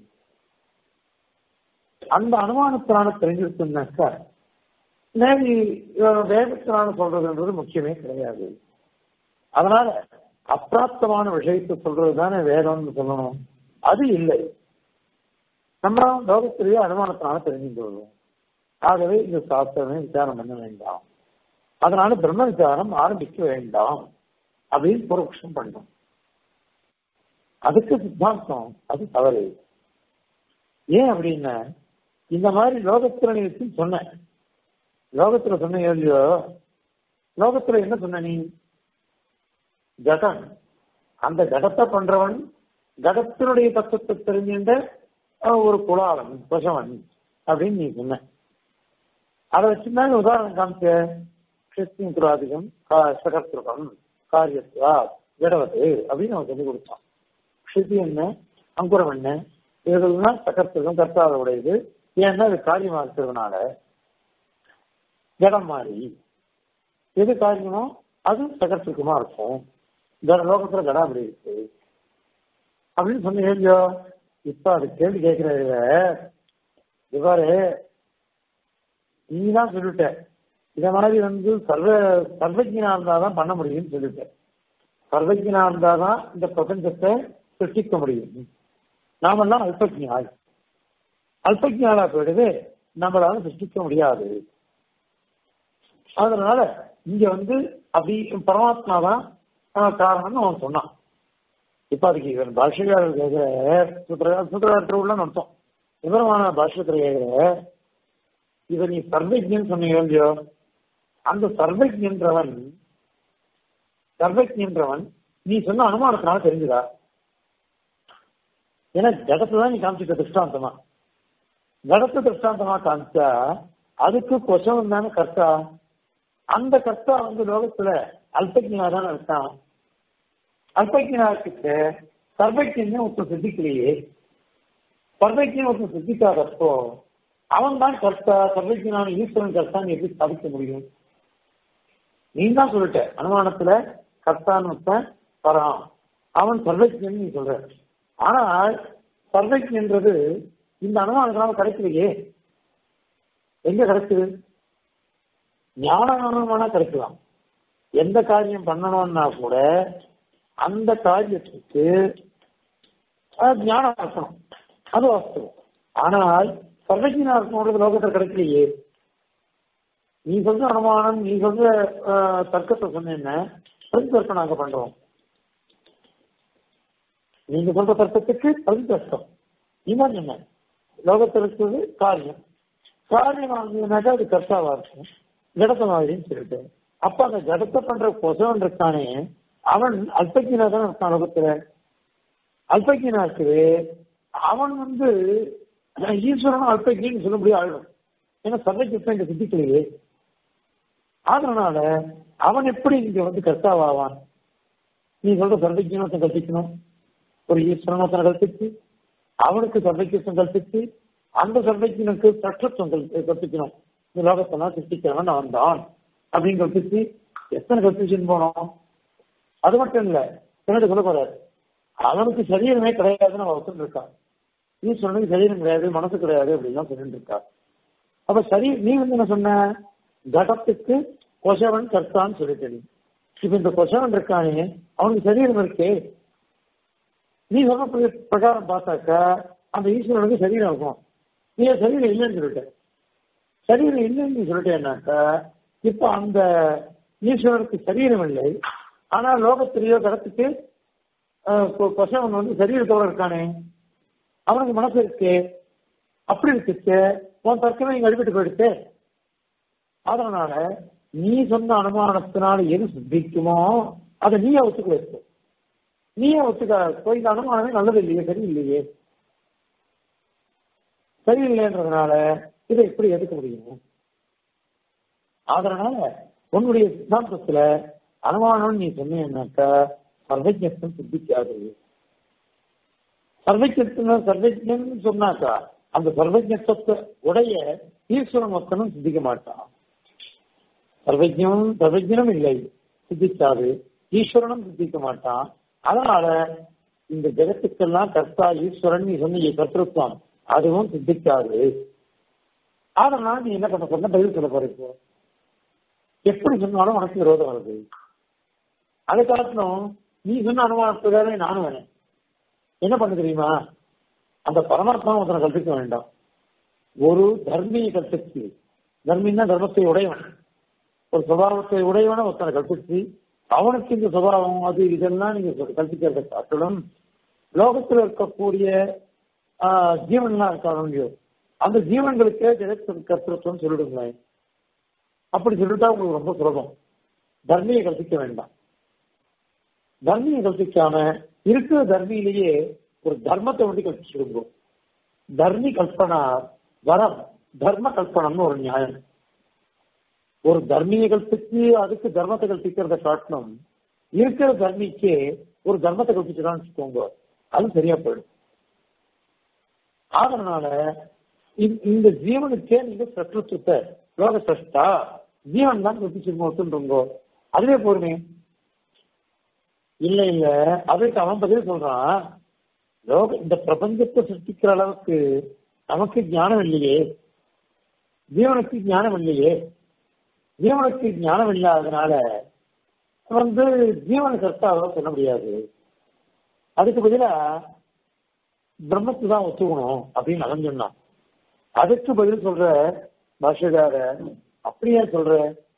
அந்த அனுமானத்தினால தெரிஞ்சிருக்குனாக்கா நேரி வேதத்தினால சொல்றதுன்றது முக்கியமே கிடையாது அதனால அப்பிராப்தமான விஷயத்தை சொல்றது தானே வேதம்னு சொல்லணும் அது இல்லை நம்ம லோகத்திலேயே அனுமானத்தினால தெரிஞ்சு கொள்வோம் ஆகவே இந்த சாஸ்திரமே விசாரம் பண்ண வேண்டாம் அதனால பிரம்ம விசாரம் ஆரம்பிக்க வேண்டாம் அப்படின்னு புரோக்ஷம் பண்ணோம் அதுக்கு சித்தாந்தம் அது தவறு ஏன் அப்படின்னா இந்த மாதிரி லோகத்துல நீ வச்சு சொன்ன லோகத்துல சொன்ன இல்லையோ லோகத்துல என்ன சொன்ன நீ ஜடம் அந்த ஜடத்தை பண்றவன் ஜடத்தினுடைய தத்துவத்தை தெரிஞ்சுட்ட ஒரு குலாளன் பசவன் அப்படின்னு நீ சொன்ன அதை வச்சுதான் உதாரணம் காமிச்ச கிறிஸ்தின் குராதிகம் சகர்த்திருகம் காரியத்துவா ஜடவது அப்படின்னு அவன் சொல்லி கொடுத்தான் ஸ்ருதி என்ன அங்குரம் என்ன இதுலாம் சகர்த்திருகம் கர்த்தாத உடையது ஏன்னா அது காரியமா இருக்கிறதுனால ஜடம் மாறி எது காரியமோ அது சகர்த்திருக்கமா இருக்கும் ஜட லோகத்துல ஜடம் அப்படி இருக்கு அப்படின்னு சொன்ன இல்லையோ இப்ப அது கேள்வி கேட்கிற இவ்வாறு நீ தான் சொல்லிட்ட இத மாதிரி வந்து சர்வ சர்வஜனா இருந்தாதான் பண்ண முடியும்னு சொல்லிட்ட சர்வஜனா இருந்தாதான் இந்த பிரபஞ்சத்தை சிருஷ்டிக்க முடியும் நாமெல்லாம் அல்பஜால் அல்பஜாலா போயிடுது நம்மளால சிருஷ்டிக்க முடியாது அதனால இங்க வந்து அப்படி பரமாத்மா தான் காரணம்னு அவன் சொன்னான் இப்ப அதுக்கு இவன் பாஷ்யக்காரர் கேட்கிற சுத்திர சுத்திரத்துல உள்ள அர்த்தம் விவரமான பாஷ்யத்துல கேட்கிற இவ நீ சர்வஜன் சொன்னீங்க இல்லையோ அந்த சர்வஜன்றவன் சர்வஜன்றவன் நீ சொன்ன அனுமானத்தினால தெரிஞ்சுதா ஏன்னா ஜடத்தை தான் நீ காமிச்சிட்ட திருஷ்டாந்தமா ஜடத்தை திருஷ்டாந்தமா காமிச்சா அதுக்கு கொசவன் தானே கர்த்தா அந்த கர்த்தா வந்து லோகத்துல அல்பஜ்னா தான் இருக்கான் அல்பஜ்னாக்கிட்ட சர்வஜன் ஒருத்தர் சித்திக்கலையே சர்வஜன் ஒருத்தர் சித்திக்காதப்போ அவன் தான் கர்த்தா சர்வஜனான ஈஸ்வரன் கர்த்தான் எப்படி சாதிக்க முடியும் நீ தான் சொல்லிட்ட அனுமானத்துல கர்த்தான்னு ஒருத்தன் வரான் அவன் சர்வஜன் நீ சொல்ற ஆனால் சர்வஜன்றது இந்த அனுமானத்தினால கிடைக்கலையே எங்க கிடைக்குது ஞானமானா கிடைக்கலாம் எந்த காரியம் பண்ணணும்னா கூட அந்த காரியத்துக்கு அது ஞானம் இருக்கணும் அது வாஸ்தவம் ஆனால் சர்வஜனா இருக்கணும் லோகத்தில் கிடைக்கலையே நீ சொல்ற அனுமானம் நீ சொல்ற ஆஹ், தர்க்கத்தை சொன்ன பிரதிதர்க்கம் நாங்க பண்றோம் நீங்க சொல்ற தர்க்கத்துக்கு பிரதிதர்க்கம் நீதான் என்ன லோகத்தில் இருக்கிறது காரியம் காரியம் ஆகுதுனாக்கா அது கர்த்தாவா இருக்கும் ஜடத்த மாதிரின்னு சொல்லிட்டு அப்ப அந்த ஜடத்தை பண்ற கொசவன் இருக்கானே அவன் அல்பக்கினா தான் இருக்கான் லோகத்துல அல்பக்கினா இருக்குது அவன் வந்து ஈஸ்வரனும் அல்பக்கின்னு சொல்ல முடியாது ஆயிடும் ஏன்னா சர்வஜத்தை இங்க சித்திக்கலையே அதனால அவன் எப்படி இங்க வந்து கர்த்தாவாவான் நீ சொல்ற சர்வஜனத்தை கற்பிக்கணும் ஒரு ஈஸ்வரனத்தை கற்பிச்சு அவனுக்கு சர்வஜத்துவம் கற்பிச்சு அந்த சர்வஜனுக்கு சற்றத்துவம் கல்~ கற்பிக்கணும் இந்த லோகத்தெல்லாம் சிருஷ்டிக்கிறவன் அவன் தான் அப்படின்னு கற்பிச்சு எத்தனை கற்பிச்சுன்னு போனோம் அது மட்டும் இல்ல பின்னாடி சொல்ல போறாரு அவனுக்கு சரீரமே கிடையாதுன்னு அவன் ஒத்துட்டு இருக்கான் ஈஸ்வரனுக்கு சரீரம் கிடையாது மனசு கிடையாது அப்படின்னு சொல்லிட்டு இருக்கா அப்ப சரி நீ வந்து என்ன சொன்ன கடத்துக்கு கொசவன் கர்த்தான்னு சொல்லிட்டு நீ. இப்ப இந்த கொசவன் இருக்கானே அவனுக்கு சரீரம் இருக்கே நீ சொன்ன பிர- பிரகாரம் பார்த்தாக்கா அந்த ஈஸ்வரனுக்கு சரீரம் இருக்கும் நீ ஏன் சரீரம் இல்லைன்னு சொல்லிட்ட சரீரம் இல்லைன்னு நீ சொல்லிட்டேன்னாக்கா இப்ப அந்த ஈஸ்வரனுக்கு சரீரம் இல்லை ஆனா லோகத்திலேயோ கடத்துக்கு ஆஹ், கொ- கொசவன் வந்து சரீரத்தோட இருக்கானே அவனுக்கு மனசு இருக்கே அப்படி இருக்குச்சு உன் தர்க்கமே இங்க அடிபட்டு போயிடுச்சு அதனால நீ சொன்ன அனுமானத்தினால எது சித்திக்குமோ அதை நீயே ஒத்துக்க வச்சு நீயே ஒத்துக்க போய் இந்த அனுமானமே நல்லது இல்லையே சரி இல்லையே சரியில்லைன்றதுனால இதை எப்படி எடுக்க முடியும் அதனால உன்னுடைய சித்தாந்தத்துல அனுமானம் நீ சொன்னீங்கன்னாக்கா சர்வஜத்துவம் சித்திக்காது சர்வஜத்துவம் சர்வஜன் சொன்னாக்கா அந்த சர்வஜத்துவத்தை உடைய ஈஸ்வரன் மொத்தனும் சித்திக்க மாட்டான் சர்வஜனும் சர்வஜனும் இல்லை சித்திக்காது ஈஸ்வரனும் சித்திக்க மாட்டான் அதனால இந்த ஜெகத்துக்கெல்லாம் கர்த்தா ஈஸ்வரன் நீ சொன்ன கர்த்தத்துவம் அதுவும் சித்திக்காது அதனால நீ என்ன பண்ண சொன்ன பதில் சொல்ல போற இப்போ எப்படி சொன்னாலும் உனக்கு விரோதம் வருது அதை காட்டணும் நீ சொன்ன அனுமானத்துக்காக நானும் வேணேன் என்ன பண்ண தெரியுமா அந்த பரமாத்மா ஒருத்தனை கற்பிக்க வேண்டாம் ஒரு தர்மியை கற்பிச்சு தர்மின்னா தர்மத்தை உடையவன் ஒரு சுபாவத்தை உடையவனை ஒருத்தனை கற்பிச்சு அவனுக்கு இந்த சுபாவம் அது இதெல்லாம் நீங்க சொ- கற்பிக்கிறத காட்டிலும் லோகத்தில் இருக்கக்கூடிய ஆஹ், ஜீவன்லாம் இருக்காங்க இல்லையோ அந்த ஜீவன்களுக்கே ஜெகத் கர்த்தத்துவம் சொல்லிடுங்களேன் அப்படி சொல்லிட்டா உங்களுக்கு ரொம்ப சுலபம் தர்மியை கற்பிக்க வேண்டாம் தர்மியை கற்பிக்காம இருக்கிற தர்மியிலேயே ஒரு தர்மத்தை வந்து கற்பிச்சிருந்தோம் தர்மி கல்பனா வரம் தர்ம கல்பனம்னு ஒரு நியாயம் ஒரு தர்மியை கல்பிச்சு அதுக்கு தர்மத்தை கல்பிக்கிறத காட்டணும் இருக்கிற தர்மிக்கே ஒரு தர்மத்தை கல்பிச்சுதான் வச்சுக்கோங்க அது சரியா போயிடும் அதனால இந்த- இந்த ஜீவனுக்கே நீங்க சற்றுத்துவத்தை லோக சஷ்டா ஜீவன் தான் கல்பிச்சிருக்கோங்க அதுவே போருமே இல்ல இல்ல அதுக்கு அவன் பதில் சொல்றான் லோக இந்த பிரபஞ்சத்தை சிருஷ்டிக்கிற அளவுக்கு நமக்கு ஞானம் இல்லையே ஜீவனுக்கு ஞானம் இல்லையே ஜீவனுக்கு ஞானம் இல்லாததுனால வந்து ஜீவன கர்த்தாவை சொல்ல முடியாது அதுக்கு பதிலா பிரம்மத்தை தான் ஒத்துக்கணும் அப்படின்னு அவன் சொன்னான் அதுக்கு பதில் சொல்ற பாஷகார அப்படியே சொல்ற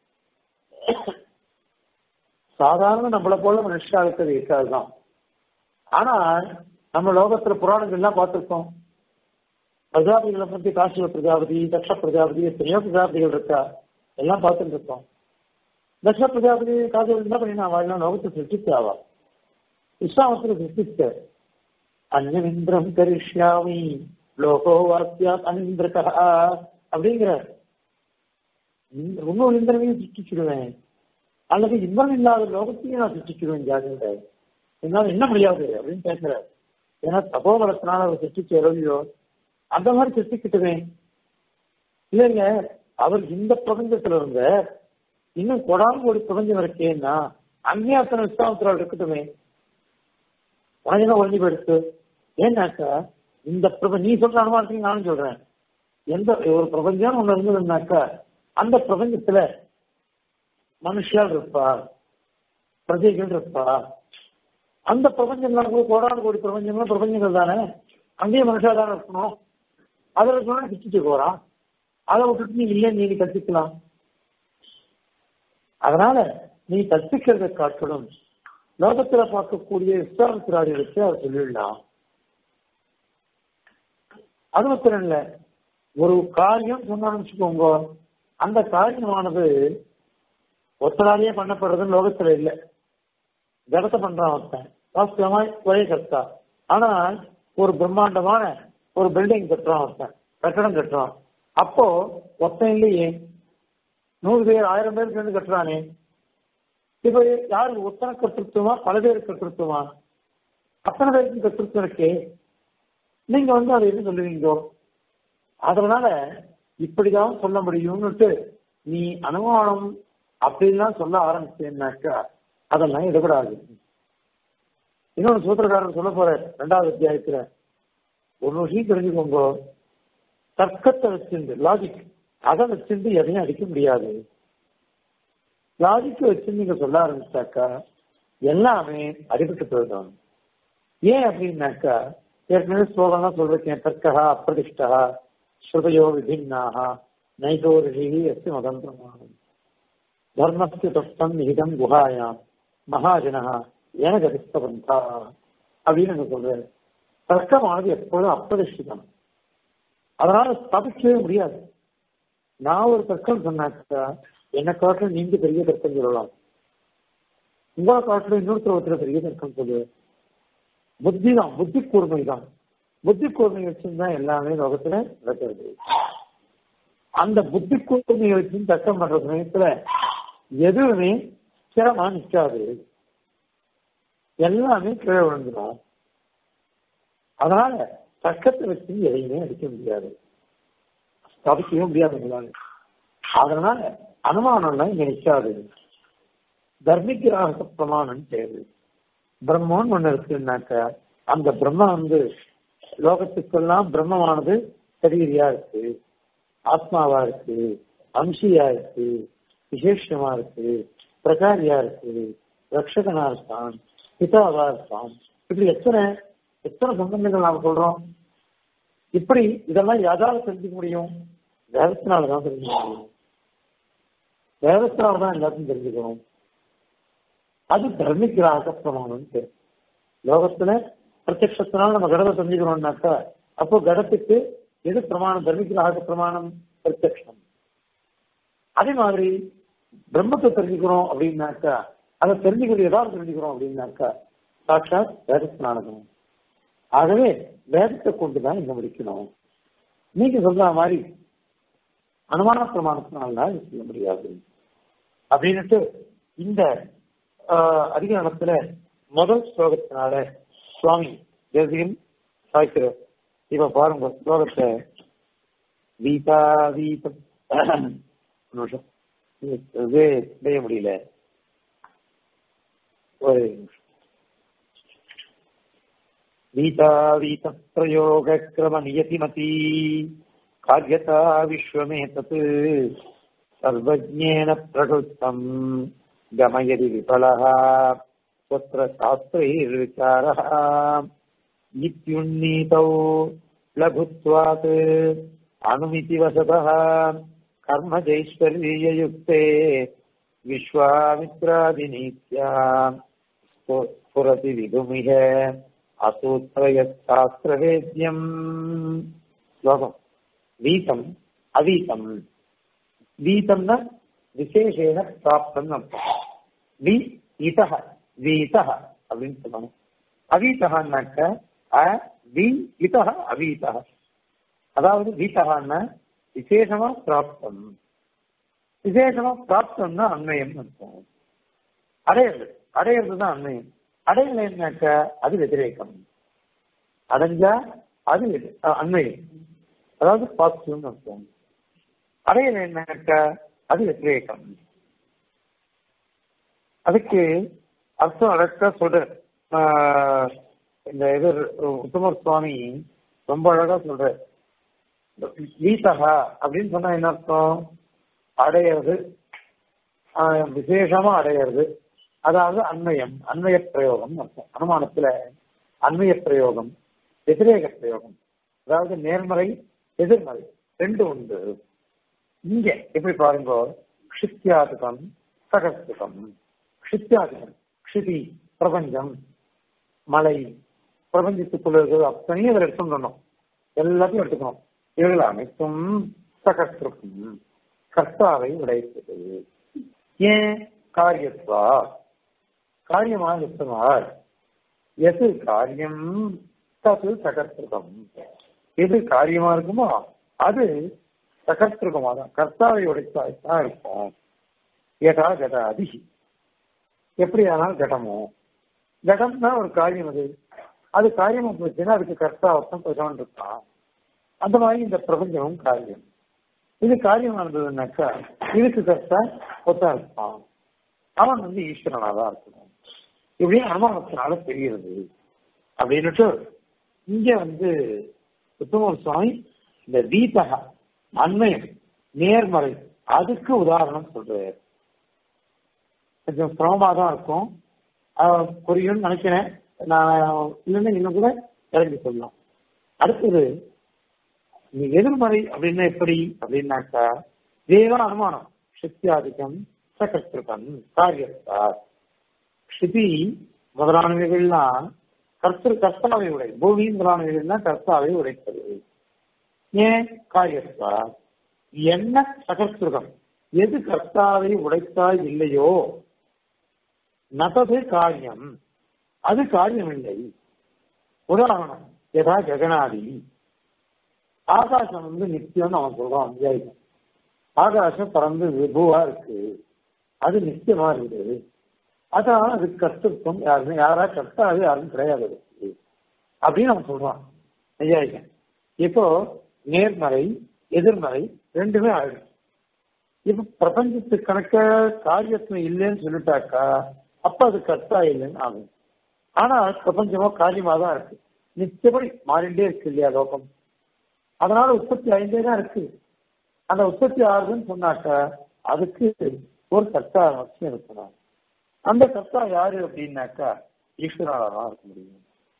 சாதாரண நம்மளை போல மனுஷாளுக்கு அது இருக்காதுதான் ஆனா நம்ம லோகத்துல புராணங்கள் எல்லாம் பார்த்திருக்கோம் பிரஜாபதிகளை பத்தி காசிவ பிரஜாபதி தக்ஷ பிரஜாபதி எத்தனையோ பிரஜாபதிகள் இருக்கா எல்லாம் பார்த்துட்டு இருக்கோம் தக்ஷ பிரஜாபதி காசிவ என்ன பண்ணினா அவள் லோகத்தை சிருஷ்டிச்சாவா விஸ்வாமத்துல சிருஷ்டிச்ச அன்னிந்திரம் கரிஷ்யாமி லோகோ வாக்கியா அனிந்திரகா அப்படிங்கிற இன்னொரு இந்திரனையும் சிருஷ்டிச்சிடுவேன் அல்லது இந்திரன் இல்லாத லோகத்தையும் நான் சிருஷ்டிச்சிடுவேன் ஜாகிரத என்னால என்ன முடியாது அப்படின்னு பேசுறாரு ஏன்னா தபோபலத்தினால அவர் சிருஷ்டிச்ச எவ்வளோ அந்த மாதிரி சிருஷ்டிக்கிட்டுவேன் இல்லைங்க அவர் இந்த பிரபஞ்சத்துல இருந்த இன்னும் கொடாமல் ஒரு பிரபஞ்சம் இருக்கேன்னா அங்கேயே அத்தனை விஸ்வாமத்திரால் இருக்கட்டுமே உனக்கு என்ன ஒழிஞ்சு போயிடுச்சு ஏன்னாக்கா இந்த பிரப நீ சொல்ற அனுமானத்தையும் நானும் சொல்றேன் எந்த ஒரு பிரபஞ்சம் ஒண்ணு இருந்ததுன்னாக்கா அந்த பிரபஞ்சத்துல மனுஷியால் இருப்பா பிரஜைகள் இருப்பா அந்த பிரபஞ்சங்கள் கூட கோடான கோடி பிரபஞ்சங்களும் பிரபஞ்சங்கள் தானே அங்கேயே மனுஷா தானே இருக்கணும் அதில் சொன்னா கிச்சிட்டு போறான் அதை விட்டுட்டு நீ இல்லை நீ கத்துக்கலாம் அதனால நீ கற்பிக்கிறத காட்டணும் லோகத்துல பார்க்கக்கூடிய விஸ்வாமித்திராடிகளுக்கு அதை சொல்லிடலாம் அது மாத்திரம் இல்ல ஒரு காரியம் சொன்னான்னு வச்சுக்கோங்க அந்த காரியமானது ஒத்தராலேயே பண்ணப்படுறதுன்னு லோகத்துல இல்லை ஜடத்தை பண்றான் ஒருத்தன் வாஸ்தவமா ஒரே கர்த்தா ஆனா ஒரு பிரம்மாண்டமான ஒரு பில்டிங் கட்டுறான் ஒருத்தன் கட்டடம் கட்டுறான் அப்போ ஒருத்தன் இல்லையே நூறு பேர் ஆயிரம் பேர் சேர்ந்து கட்டுறானே இப்ப யாரு ஒத்தனை கற்றுத்துவமா பல பேர் கற்றுத்துவமா அத்தனை பேருக்கு கற்றுத்தம் இருக்கே நீங்க வந்து அதை என்ன சொல்லுவீங்க அதனால இப்படிதான் சொல்ல முடியும்னுட்டு நீ அனுமானம் அப்படின்லாம் சொல்ல ஆரம்பிச்சேன்னாக்கா அதெல்லாம் இடப்படாது இன்னொன்று சூத்திரக்காரர் சொல்ல போற ரெண்டாவது அத்தியாயத்துல ஒரு விஷயம் தெரிஞ்சுக்கோங்க தர்க்கத்தை வச்சிருந்து லாஜிக் அதை வச்சிருந்து எதையும் அடிக்க முடியாது லாஜிக் வச்சு நீங்க சொல்ல ஆரம்பிச்சாக்கா எல்லாமே அடிபட்டு போயிடும் ஏன் அப்படின்னாக்கா ஏற்கனவே ஸ்லோகம்லாம் சொல்றேன் தர்க்கா அப்பிரதிஷ்டா ஸ்ருதையோ விபின்னாக நைதோ ரிஷி அஸ்தி மதம் பிரமாணம் தர்மஸ்து தப்தம் நிகிதம் குஹாயாம் மகாஜனா என கரிஸ்தவந்தா அப்படின்னு எனக்கு சொல்றாரு தர்க்கமானது எப்பொழுதும் அப்பிரதிஷ்டிதம் அதனால ஸ்தாபிக்கவே முடியாது நான் ஒரு தர்க்கம் சொன்னாக்கா என்ன காட்டிலும் நீங்க பெரிய தர்க்கம் சொல்லலாம் உங்களை காட்டிலும் இன்னொருத்தர் ஒருத்தர் பெரிய தர்க்கம் சொல்லு புத்தி தான் புத்தி கூர்மை தான் புத்தி கூர்மை வச்சுதான் எல்லாமே லோகத்துல நடக்கிறது அந்த புத்தி கூர்மையை வச்சு தர்க்கம் பண்ற சமயத்துல எதுவுமே ஸ்திரமா நிற்காது எல்லாமே கீழே விழுந்துடும் அதனால தர்க்கத்தை வச்சு எதையுமே அடிக்க முடியாது ஸ்தாபிக்கவே முடியாது உங்களால அதனால அனுமானம்லாம் இங்க நிற்காது தர்மிகிராக பிரமாணம் தேவை பிரம்மன் ஒண்ணு இருக்குன்னாக்க அந்த பிரம்மம் வந்து லோகத்துக்கெல்லாம் பிரம்மமானது சரீரியா இருக்கு ஆத்மாவா இருக்கு அம்சியா இருக்கு விசேஷமா இருக்கு பிரகாரியா இருக்கு ரக்ஷகனா இருக்கான் பிதாவா இருக்கான் இப்படி எத்தனை எத்தனை சம்பந்தங்கள் நாம சொல்றோம் இப்படி இதெல்லாம் யாரால தெரிஞ்சுக்க முடியும் வேதத்தினாலதான் தெரிஞ்சுக்க முடியும் வேதத்தினாலதான் எல்லாத்தையும் தெரிஞ்சுக்கணும் அது தர்மிகிராக பிரமாணம் பேர் லோகத்துல பிரத்யத்தினால நம்ம கடத்தை தெரிஞ்சுக்கணும்னாக்கா அப்போ கடத்துக்கு எது பிரமாணம் தர்மிகிராக பிரமாணம் பிரத்யம் அதே மாதிரி பிரம்மத்தை தெரிஞ்சுக்கிறோம் அப்படின்னாக்கா அதை தெரிஞ்சுக்கிறது ஏதாவது தெரிஞ்சுக்கிறோம் அப்படின்னாக்கா சாட்சாத் வேதத்தினாலதான் ஆகவே வேதத்தை கொண்டுதான் இங்க முடிக்கணும் நீங்க சொல்ற மாதிரி அனுமான பிரமாணத்தினால்தான் இது செய்ய முடியாது அப்படின்னுட்டு இந்த அதிகாரத்துல முதல் ஸ்லோகத்தினால சுவாமி தேசியம் சாய்க்கிறார் இப்ப பாருங்க ஸ்லோகத்தை வீதா வீதம் நிமிஷம் இதே செய்ய முடியல ஒரு நிமிஷம் वीतावीतप्रयोगक्रमनियतिमती कार्यता विश्वमेतत् सर्वज्ञेन प्रकृतम् गमयति विफलः तत्र शास्त्रैर्विचारः इत्युन्नीतौ लघुत्वात् अनुमिति वसतः कर्मजैश्वर्ययुक्ते विश्वामित्रादिनीत्या स्फुरति विधुमिह அசூத்திரயசாஸ்திரவேத்யம் ஸ்லோகம் வீதம் அவீதம் வீதம்னா விசேஷேன பிராப்தம் அர்த்தம் வி இதஹ வீதஹ அப்படின்னு சொல்லணும் அவீதஹான்னாக்க அ வி இதஹ அவீதஹ அதாவது வீதஹான்னா விசேஷமா பிராப்தம் விசேஷமா பிராப்தம்னா அன்மயம் அர்த்தம் அடையிறது அடையிறது தான் அன்மயம் அடையலைன்னாக்க அது வெதிரேக்கம் அடைஞ்சா அது எது- அஹ் அன்மயம் அதாவது பாசிட்டிவ்னு அர்த்தம் அடையலைன்னாக்க அது வெதிரேக்கம் அதுக்கு அர்த்தம் அழகா சொல்ற ஆஹ் இந்த இது உத்தமர் சுவாமி ரொம்ப அழகா சொல்ற வீதகா அப்படின்னு சொன்னா என்ன அர்த்தம் அடையிறது ஆஹ் விசேஷமா அடையிறது அதாவது அன்மயம் அன்மய பிரயோகம் அர்த்தம் அனுமானத்துல அன்மய பிரயோகம் எதிரேக பிரயோகம் அதாவது நேர்மறை எதிர்மறை ரெண்டு உண்டு இங்க எப்படி பாருங்க க்ஷித்யாதிகம் சகஸ்திகம் க்ஷித்யாதிகம் க்ஷிதி பிரபஞ்சம் மலை பிரபஞ்சத்துக்குள்ள இருக்கிறது அத்தனையும் இதில் எடுத்துக்கணும் எல்லாத்தையும் எடுத்துக்கணும் இவைகள் அனைத்தும் சகஸ்திருக்கும் கர்த்தாவை உடைத்தது ஏன் காரியத்வா காரியமாக இருக்கிறார் எது காரியம் தது சகஸ்திருகம் எது காரியமா இருக்குமோ அது சகஸ்திருகமா தான் கர்த்தாவை உடைத்தாய்த்தான் இருக்கும் ஏதா கட அதிகி எப்படி ஆனால் கடமோ கடம்னா ஒரு காரியம் அது அது காரியமா போச்சுன்னா அதுக்கு கர்த்தா ஒருத்தன் பிரசவன் இருக்கான் அந்த மாதிரி இந்த பிரபஞ்சமும் காரியம் இது காரியமா இருந்ததுன்னாக்கா இதுக்கு கர்த்தா ஒத்தா இருப்பான் அவன் வந்து ஈஸ்வரனா தான் இருக்கணும் இப்படி அனுமானத்தினால தெரிகிறது அப்படின்னுட்டு இங்க வந்து உத்தமர் சுவாமி இந்த வீதக அண்மையம் நேர்மறை அதுக்கு உதாரணம் சொல்றாரு கொஞ்சம் சிரமமா தான் இருக்கும் ஆஹ் புரியும்னு நினைக்கிறேன் நான் இல்லைன்னா இன்னும் கூட இறங்கி சொல்லலாம் அடுத்தது நீ எதிர்மறை அப்படின்னா எப்படி அப்படின்னாக்கா இதேதான் அனுமானம் சக்தியாதிக்கம் சகஸ்திருக்கம் காரியத்தார் க்ஷிதி முதலானவைகள்லாம் கர்த்தர் கர்த்தாவை உடை பூமி முதலானவைகள்லாம் கர்த்தாவை உடைப்பது ஏன் காரியத்தா என்ன சகஸ்திருகம் எது கர்த்தாவை உடைத்தால் இல்லையோ நதது காரியம் அது காரியம் இல்லை உதாரணம் எதா ஜெகநாதி ஆகாசம் வந்து நித்தியம்னு அவன் சொல்றான் அத்தியாயம் ஆகாசம் பறந்து விபுவா இருக்கு அது நித்தியமா இருக்குது அதான் அது கர்த்தத்துவம் யாருமே யாரா கர்த்தாவே யாரும் கிடையாது அதுக்கு அப்படின்னு அவன் சொல்றான் ஐயாயிரம் இப்போ நேர்மறை எதிர்மறை ரெண்டுமே ஆயிடும் இப்ப பிரபஞ்சத்து கணக்க காரியத்துவம் இல்லைன்னு சொல்லிட்டாக்கா அப்ப அது கர்த்தா இல்லைன்னு ஆகும் ஆனா பிரபஞ்சமோ காரியமா தான் இருக்கு நிச்சயப்படி மாறிண்டே இருக்கு இல்லையா லோகம் அதனால உற்பத்தி ஆகிட்டே தான் இருக்கு அந்த உற்பத்தி ஆகுதுன்னு சொன்னாக்கா அதுக்கு ஒரு கர்த்தா அவசியம் இருக்கணும் அந்த கர்த்தா யாரு அப்படின்னாக்கா ஈஸ்வரனால தான் இருக்க முடியும்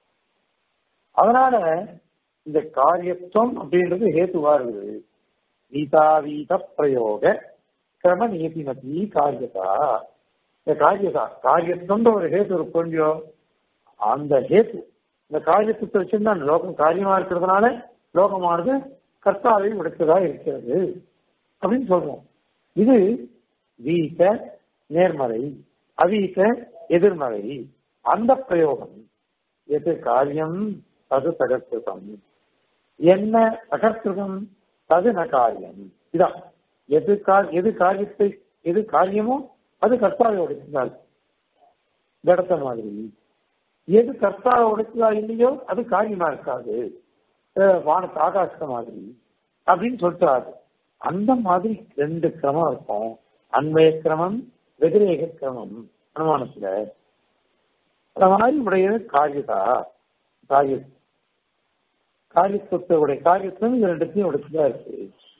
அதனால இந்த காரியத்துவம் அப்படின்றது ஹேத்துவா இருக்குது வீதாவீத பிரயோக கிரம நீதிமதி காரியதா இந்த காரியதா காரியத்துவம்ன்ற ஒரு ஹேத்து இருக்கும் இல்லையோ அந்த ஹேத்து இந்த காரியத்துவத்தை வச்சிருந்தா அந்த லோகம் காரியமா இருக்கிறதுனால லோகமானது கர்த்தாவை உடைத்ததா இருக்கிறது அப்படின்னு சொல்றோம் இது வீச நேர்மறை அவீச எதிர்மறை அந்த பிரயோகம் எது காரியம் அது சகஸ்கிருதம் என்ன சகஸ்கிருதம் அது ந காரியம் இதான் எது கா- எது காரியத்தை எது காரியமோ அது கர்த்தாவை உடைத்ததால் கடத்த மாதிரி எது கர்த்தாவை உடைத்ததா இல்லையோ அது காரியமா இருக்காது அஹ் வானத்து ஆகாச மாதிரி அப்படின்னு சொல்லிட்டாரு அந்த மாதிரி ரெண்டு கிரமம் இருக்கும் அன்வய கிரமம் வெதிரேக கிரமம் அனுமானத்துல அந்த மாதிரி உடையது காரியதா காரிய காரியத்துவத்தை உடைய காரியத்துவம் இது ரெண்டுத்தையும் உடைச்சுதான் இருக்கு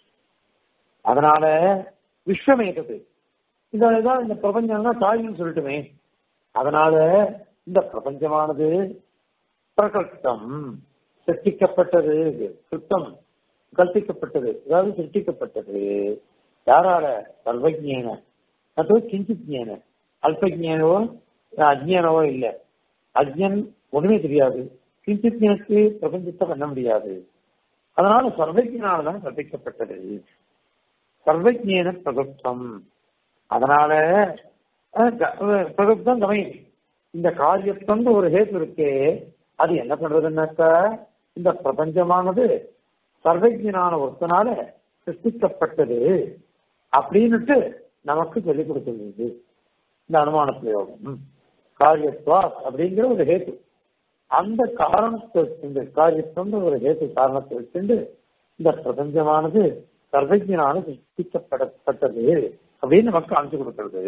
அதனால விஸ்வமேகது இதான் இந்த பிரபஞ்சம் தான் காரியம் சொல்லட்டுமே அதனால இந்த பிரபஞ்சமானது பிரகல்பம் சிருஷ்டிக்கப்பட்டது சுத்தம் கல்பிக்கப்பட்டது அதாவது சிருஷ்டிக்கப்பட்டது யாரால சர்வஜேன அது கிஞ்சித்ஞேன அல்பஜேனவோ அஜ்ஞானவோ இல்ல அஜ்ஞன் ஒண்ணுமே தெரியாது கிஞ்சித்ஞனுக்கு பிரபஞ்சத்தை பண்ண முடியாது அதனால சர்வஜனால்தான் கற்பிக்கப்பட்டது சர்வஜேன பிரகுப்தம் அதனால பிரகுப்தம் கவனி இந்த காரியத்தொண்டு ஒரு ஹேத்து இருக்கே அது என்ன பண்றதுன்னாக்கா இந்த பிரபஞ்சமானது சர்வஜனான ஒருத்தனால சிருஷ்டிக்கப்பட்டது அப்படின்னுட்டு நமக்கு சொல்லிக் கொடுக்கிறது இந்த அனுமான பிரயோகம் காரியத்வா அப்படிங்கிற ஒரு ஹேத்து அந்த காரணத்தை இந்த காரியத்தொண்டு ஒரு ஹேத்து காரணத்தை வச்சுண்டு இந்த பிரபஞ்சமானது சர்வஜனான சிருஷ்டிக்கப்படப்பட்டது அப்படின்னு நமக்கு அமைச்சு கொடுக்கிறது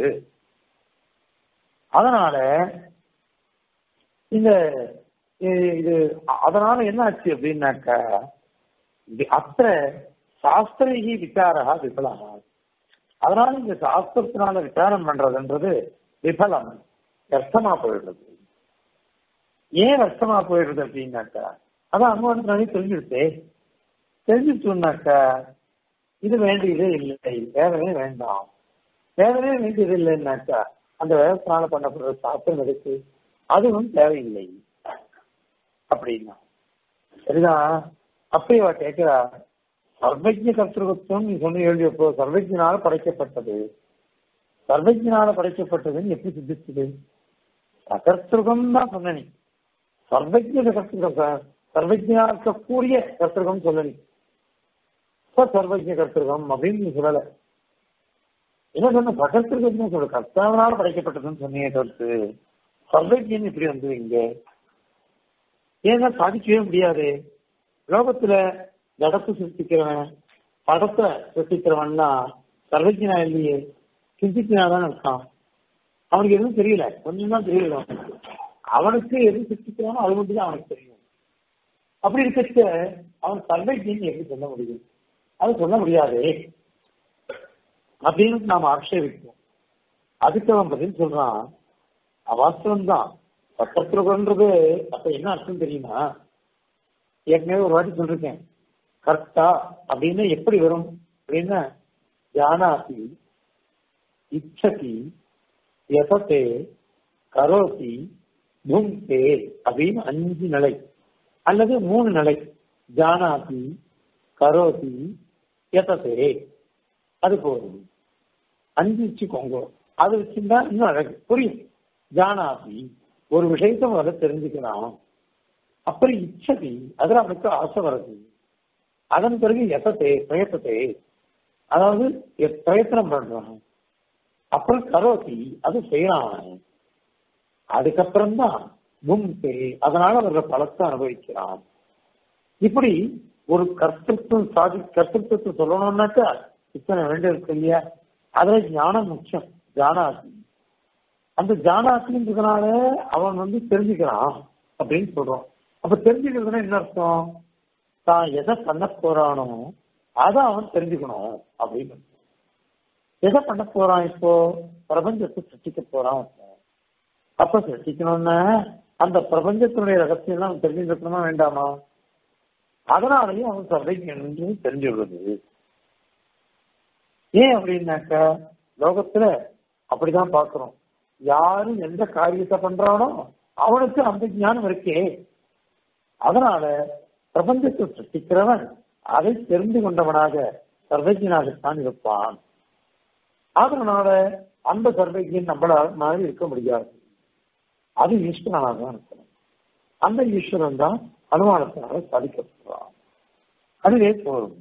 அதனால இந்த இது அதனால என்ன ஆச்சு அப்படின்னாக்கா அத்த சாஸ்திரகி விசாரா விபலமா அதனால இந்த சாஸ்திரத்தினால விசாரம் பண்றதுன்றது விபலம் கஷ்டமா போயிடுறது ஏன் கஷ்டமா போயிடுறது அப்படின்னாக்கா அதான் அனுபவத்தினாலே தெரிஞ்சுடுத்தே தெரிஞ்சுட்டோம்னாக்கா இது வேண்டியதே இல்லை வேறவே வேண்டாம் வேறவே வேண்டியது இல்லைன்னாக்கா அந்த விவசாயம் பண்ணப்படுற சாஸ்திரம் இருக்கு அதுவும் தேவையில்லை அப்படின்னா சரிதான் அப்படி அவ கேட்கிறா சர்வஜ கர்த்தൃത്വம் நீ சொன்ன எழுதியப்போ சர்வஜனால படைக்கப்பட்டது சர்வஜனால படைக்கப்பட்டதுன்னு எப்படி சித்திச்சது அகர்த்தகம் தான் சொன்ன நீ சர்வஜ கர்த்தகம் சர்வஜனா இருக்கக்கூடிய கர்த்தகம் சொல்ல நீ சர்வஜ கர்த்தகம் அப்படின்னு நீ சொல்லல என்ன சொன்ன சகர்த்திருக்கம் சொல்ல கர்த்தாவனால படைக்கப்பட்டதுன்னு சொன்னீங்க தவிர்த்து சர்வஜன் இப்படி வந்து இங்க ஏன்னா சாதிக்கவே முடியாது லோகத்துல ஜடத்தை சிருஷ்டிக்கிறவன் படத்தை சிருஷ்டிக்கிறவன்னா சர்வஜனா இல்லையே சிந்திச்சினாதான் இருக்கான் அவனுக்கு எதுவும் தெரியல கொஞ்சம் தான் தெரியல அவனுக்கு எது சிருஷ்டிக்கிறானோ அது மட்டும் தான் அவனுக்கு தெரியும் அப்படி இருக்க அவன் சர்வஜன் எப்படி சொல்ல முடியும் அது சொல்ல முடியாதே அப்படின்னு நாம ஆட்சேபிப்போம் அதுக்கு அவன் பதில் சொல்றான் அவாஸ்தவம் தான் பக்கத்துலன்றது அப்ப என்ன அர்த்தம் தெரியுமா ஏற்கனவே ஒரு வாட்டி சொல்லிருக்கேன் கர்த்தா அப்படின்னு எப்படி வரும் அப்படின்னா ஜானாதி இச்சதி எசத்தே கரோசி புங்கே அப்படின்னு அஞ்சு நிலை அல்லது மூணு நிலை ஜானாதி கரோசி எசத்தே அது போதும் அஞ்சு வச்சுக்கோங்க அது வச்சிருந்தா இன்னும் அழகு புரியும் ஜானாதி ஒரு விஷயத்த முதல்ல தெரிஞ்சுக்கலாம் அப்புறம் இச்சதி அதுல அவனுக்கு ஆசை வருது அதன் பிறகு எசத்தை பிரயத்தத்தை அதாவது பிரயத்தனம் பண்றான் அப்புறம் கரோசி அது செய்யறான் அதுக்கப்புறம் தான் முன்பே அதனால அவர்கள் பலத்தை அனுபவிக்கிறான் இப்படி ஒரு கர்த்தத்துவம் சாதி கர்த்தத்துவத்தை சொல்லணும்னாக்கா இத்தனை வேண்டிய இருக்கு இல்லையா அதுல ஞானம் முக்கியம் ஜானாசி அந்த ஜானாசின்றதுனால அவன் வந்து தெரிஞ்சுக்கிறான் அப்படின்னு சொல்றான் அப்ப தெரிஞ்சுக்கிறதுனா என்ன அர்த்தம் தான் எதை பண்ண போறானோ அதை அவன் தெரிஞ்சுக்கணும் அப்படின்னு எதை பண்ண போறான் இப்போ பிரபஞ்சத்தை சிருஷ்டிக்க போறான் அப்ப சிருஷ்டிக்கணும்னா அந்த பிரபஞ்சத்தினுடைய ரகசியம் எல்லாம் தெரிஞ்சுக்கணுமா வேண்டாமா அதனாலயும் அவன் சர்வைக்கு தெரிஞ்சு விடுறது ஏன் அப்படின்னாக்கா லோகத்துல அப்படிதான் பாக்குறோம் யாரு எந்த காரியத்தை பண்றானோ அவனுக்கு அந்த ஞானம் இருக்கே அதனால பிரபஞ்சத்தை சிருஷ்டிக்கிறவன் அதை தெரிந்து கொண்டவனாக சர்வஜனாகத்தான் இருப்பான் அதனால அந்த சர்வஜன் நம்மளால் மாதிரி இருக்க முடியாது அது ஈஸ்வரனாக தான் இருக்கணும் அந்த ஈஸ்வரன் தான் அனுமானத்தினால சாதிக்கப்படுறான் அதுவே போதும்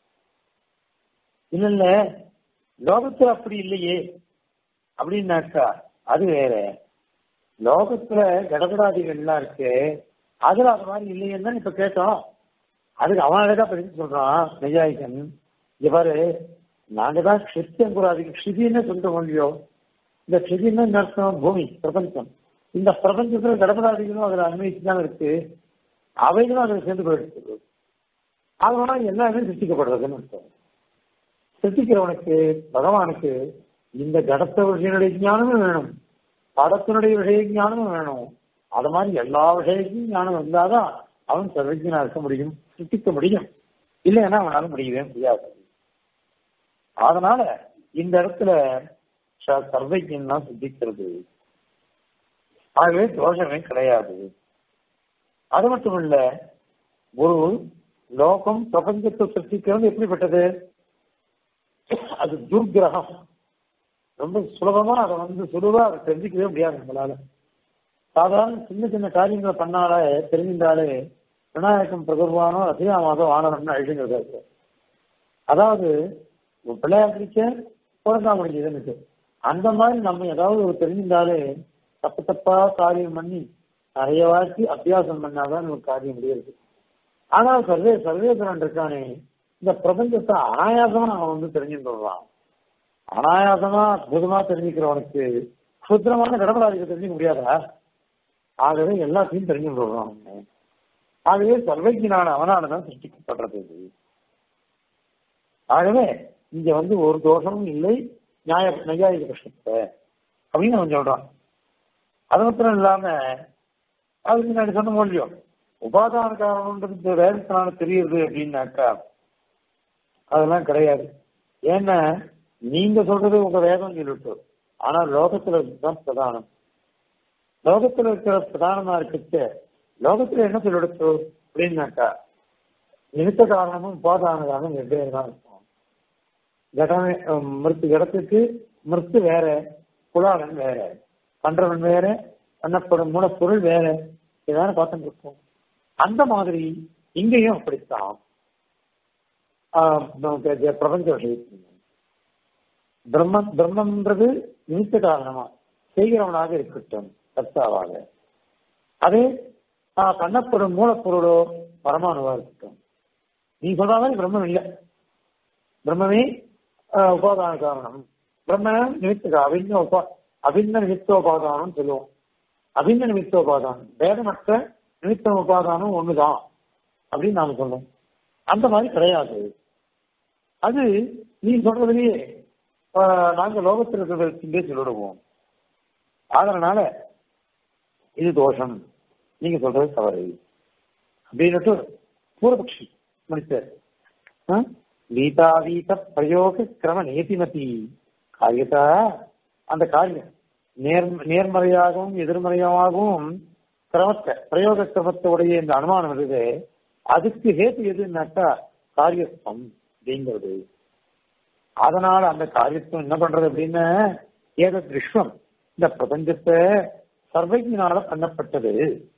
இல்ல இல்ல லோகத்துல அப்படி இல்லையே அப்படின்னாக்கா அது வேற லோகத்துல கடகடாதிகள் எல்லாம் இருக்கு அதுல அது மாதிரி இல்லையேன்னு தான் இப்ப கேட்டோம் அதுக்கு அவன் அழகா பதில் சொல்றான் நெய்யாயிகன் இவரு நாங்க தான் க்ஷித்தியங்குறாதிக்கு க்ஷிதின்னு சொல்ல முடியும் இந்த க்ஷிதின்னு என்ன அர்த்தம் பூமி பிரபஞ்சம் இந்த பிரபஞ்சத்துல கடகடாதிகளும் அதுல அன்வயிச்சுதான் இருக்கு அவைகளும் அதுல சேர்ந்து போயிடுச்சு அதனால எல்லாமே சிருஷ்டிக்கப்படுறதுன்னு அர்த்தம் சிருஷ்டிக்கிறவனுக்கு பகவானுக்கு இந்த கடத்த விஷயனுடைய ஞானமும் வேணும் படத்தினுடைய விஷய ஞானமும் வேணும் அது மாதிரி எல்லா விஷயத்தையும் ஞானம் இருந்தாதான் அவன் சர்வஜனா இருக்க முடியும் சிருஷ்டிக்க முடியும் இல்லைன்னா அவனால முடியவே முடியாது அதனால இந்த இடத்துல சர்வஜன் தான் சித்திக்கிறது ஆகவே தோஷமே கிடையாது அது மட்டும் இல்ல ஒரு லோகம் பிரபஞ்சத்தை சிருஷ்டிக்கிறது எப்படிப்பட்டது அது துர்கிரகம் ரொம்ப சுலபமா அதை வந்து சுலபா அதை தெரிஞ்சுக்கவே முடியாது நம்மளால சாதாரண சின்ன சின்ன காரியங்களை பண்ணாலே தெரிஞ்சிருந்தாலே விநாயகம் பிரகர்வானோ அதிகமாக வானரம்னு அழிஞ்சுங்கிறது அதாவது பிள்ளையார் பிடிக்க பிறந்தா முடிஞ்சதுன்னு அந்த மாதிரி நம்ம ஏதாவது ஒரு தெரிஞ்சிருந்தாலே தப்பு தப்பா காரியம் பண்ணி நிறைய வாட்டி அபியாசம் பண்ணாதான் நமக்கு காரியம் முடியாது ஆனால் சர்வே சர்வேஸ்வரன் இருக்கானே இந்த பிரபஞ்சத்தை அனாயாசமா அவன் வந்து தெரிஞ்சுட்டு வருவான் அனாயாசமா அற்புதமா தெரிஞ்சுக்கிறவனுக்கு சுத்திரமான கடவுளாதிக்க தெரிஞ்சுக்க முடியாதா ஆகவே எல்லாத்தையும் தெரிஞ்சுட்டு வருவான் அவன். ஆகவே சர்வஜனான அவனாலதான் சிருஷ்டிக்கப்படுறது இது. ஆகவே இங்க வந்து ஒரு தோஷமும் இல்லை நியாய நையாயிக கஷ்டத்தை அப்படின்னு அவன் சொல்றான் அது மாத்திரம் இல்லாம அதுக்கு முன்னாடி சொன்ன மொழியும் உபாதான காரணம்ன்றது வேதத்தினால தெரியுது அப்படின்னாக்கா அதெல்லாம் கிடையாது ஏன்னா நீங்க சொல்றது உங்க வேதம் சொல்லிட்டு ஆனா லோகத்துல தான் பிரதானம் லோகத்துல இருக்கிற பிரதானமா இருக்கிறது லோகத்துல என்ன சொல்லிடுச்சு அப்படின்னாக்கா நிமித்த காரணமும் உபாதான காரணமும் வெவ்வேறு தான் இருக்கும் கடமை மிருத்து இடத்துக்கு மிருத்து வேற குலாளன் வேற பண்றவன் வேற பண்ணப்படும் மூலப்பொருள் வேற இதான பார்த்துட்டு இருக்கோம் அந்த மாதிரி இங்கேயும் அப்படித்தான் ஆஹ் நமக்கு பிரபஞ்ச விஷயத்தில் பிரம்ம பிரம்மன்றது நிமித்த காரணமா செய்கிறவனாக இருக்கட்டும் கர்த்தாவாக அதே ஆஹ் பண்ணப்படும் மூலப்பொருளோ பரமாணுவா இருக்கட்டும் நீ சொல்ற மாதிரி பிரம்மம் இல்லை பிரம்மமே ஆஹ் உபாதான காரணம் பிரம்ம நிமித்த அபின்ன உபா அபின்ன நிமித்தோபாதானம் சொல்லுவோம் அபின்ன நிமித்தோபாதானம் வேதமற்ற நிமித்த உபாதானம் ஒண்ணுதான் அப்படின்னு நாம சொல்றோம் அந்த மாதிரி கிடையாது அது நீ சொல்றதுலயே ஆஹ், நாங்க லோகத்தில் இருக்கிறதே சொல்லிடுவோம் அதனால இது தோஷம் நீங்க சொல்றது தவறு அப்படின்னுட்டு பூர்வபக்ஷி முடிச்சார் வீதாவீத பிரயோக கிரம நேதிமதி காரியத்தா அந்த காரியம் நேர் நேர்மறையாகவும் எதிர்மறையாகவும் கிரமத்தை பிரயோக கிரமத்தை உடைய இந்த அனுமானம் இருக்குது அதுக்கு ஹேத்து எதுன்னாக்கா காரியத்துவம் அப்படிங்கிறது அதனால அந்த காரியத்துவம் என்ன பண்றது அப்படின்னு ஏத விஸ்வம் இந்த பிரபஞ்சத்தை சர்வஜனால பண்ணப்பட்டது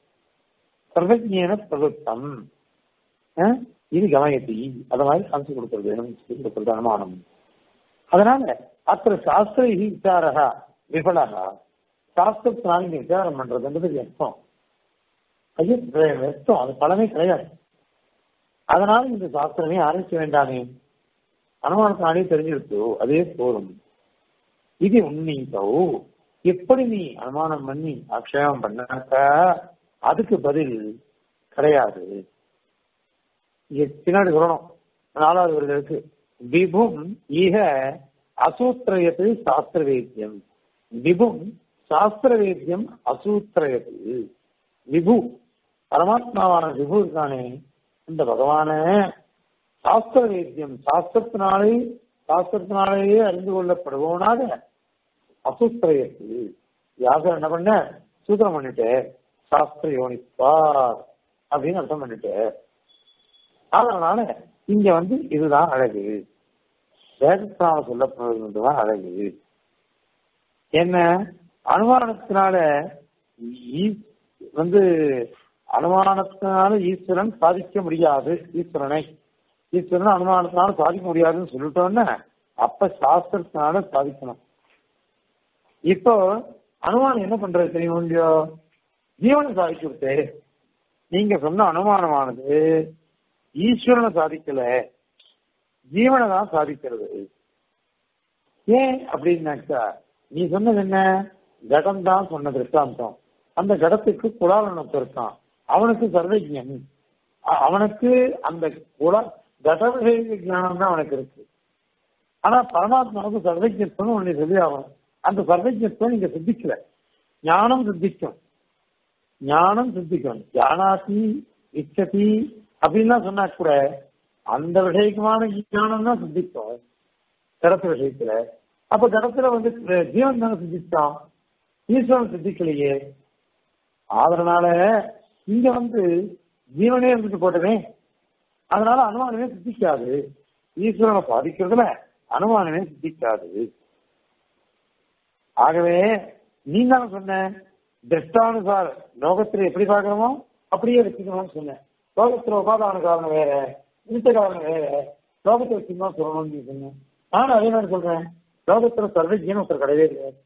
சர்வஜேன பிரவருத்தம் அஹ், இது கமயத்தி அத மாதிரி காமிச்சு கொடுக்கிறது சொல்லி கொடுக்கிறது அனுமானம் அதனால அத்த சாஸ்திர விசாரக விபலகா சாஸ்திரத்தினால இங்க விசாரம் பண்றதுன்றது அர்த்தம் ஐயோ அர்த்தம் அது பலமே கிடையாது அதனால இந்த சாஸ்திரமே ஆரம்பிக்க வேண்டாமே அனுமானத்தினாலே தெரிஞ்சிருத்தோ அதே போதும் இது உண்மைத்தோ எப்படி நீ அனுமானம் பண்ணி ஆக்ஷேபம் பண்ணாக்கா அதுக்கு பதில் கிடையாது இங்க பின்னாடி சொல்லணும் நாலாவது வருடத்துக்கு விபும் ஈக அசூத்திரயத்து சாஸ்திர வேத்தியம் விபும் சாஸ்திர வேத்தியம் அசூத்திரயத்து விபு பரமாத்மாவான விபு இருக்கானே இந்த பகவான சாஸ்திர வேத்தியம் சாஸ்திரத்தினாலே சாஸ்திரத்தினாலேயே அறிந்து கொள்ளப்படுவோனாக அசுத்திரயத்து யாசர் என்ன பண்ண சூத்திரம் பண்ணிட்டு சாஸ்திர யோனிப்பா அப்படின்னு அர்த்தம் பண்ணிட்டு அதனால இங்க வந்து இதுதான் அழகு வேதத்தினால சொல்லப்படுவதுதான் அழகு என்ன அனுமானத்தினால ஈ- வந்து அனுமானத்தினால ஈஸ்வரன் சாதிக்க முடியாது ஈஸ்வரனை ஈஸ்வரன் அனுமானத்தினால சாதிக்க முடியாதுன்னு சொல்லிட்டோன்னா அப்ப சாஸ்திரத்தினால சாதிக்கணும் இப்போ அனுமானம் என்ன பண்றது தெரியும் இல்லையோ ஜீவனை சாதிக்கிறது நீங்க சொன்ன அனுமானமானது ஈஸ்வரனை சாதிக்கல ஜீவனை தான் சாதிக்கிறது ஏன் அப்படின்னாக்கா நீ சொன்னது என்ன கடம் தான் சொன்ன திருஷ்டாந்தம் அந்த கடத்துக்கு குலாலனத்து இருக்கான் அவனுக்கு சர்வஜன் அ- அவனுக்கு அந்த குல கட விஷய ஞானம் தான் அவனுக்கு இருக்கு ஆனா பரமாத்மாவுக்கு சர்வஜத்துவம் ஒண்ணு சொல்லி ஆகணும் அந்த சர்வஜத்துவம் நீங்க சித்திக்கல ஞானம் சித்திக்கும் ஞானம் சித்திக்கும் ஞானாதி இச்சதி அப்படின்லாம் சொன்னா கூட அந்த விஷயக்குமான ஞானம் தான் சித்திக்கும் கடத்து விஷயத்துல அப்ப கடத்துல வந்து அஹ், ஜீவன் தானே சித்திச்சான் ஈஸ்வரன் சித்திக்கலையே அதனால இங்க வந்து ஜீவனே இருந்துட்டு போட்டவே அதனால அனுமானமே சித்திக்காது ஈஸ்வரனை சாதிக்கிறதுல அனுமானமே சித்திக்காது ஆகவே நீ தானே சொன்ன திருஷ்டானுசார லோகத்துல எப்படி பார்க்கணுமோ அப்படியே வச்சுக்கணும்னு சொன்னேன் லோகத்துல உபாதான காரணம் வேற நிமித்த காரணம் வேற லோகத்தை வச்சுதான் சொல்லணும்னு நீ சொன்னேன் நானும் அதே மாதிரி சொல்றேன் லோகத்துல சர்வஜன் ஒருத்தர் கிடையவே கிடையாது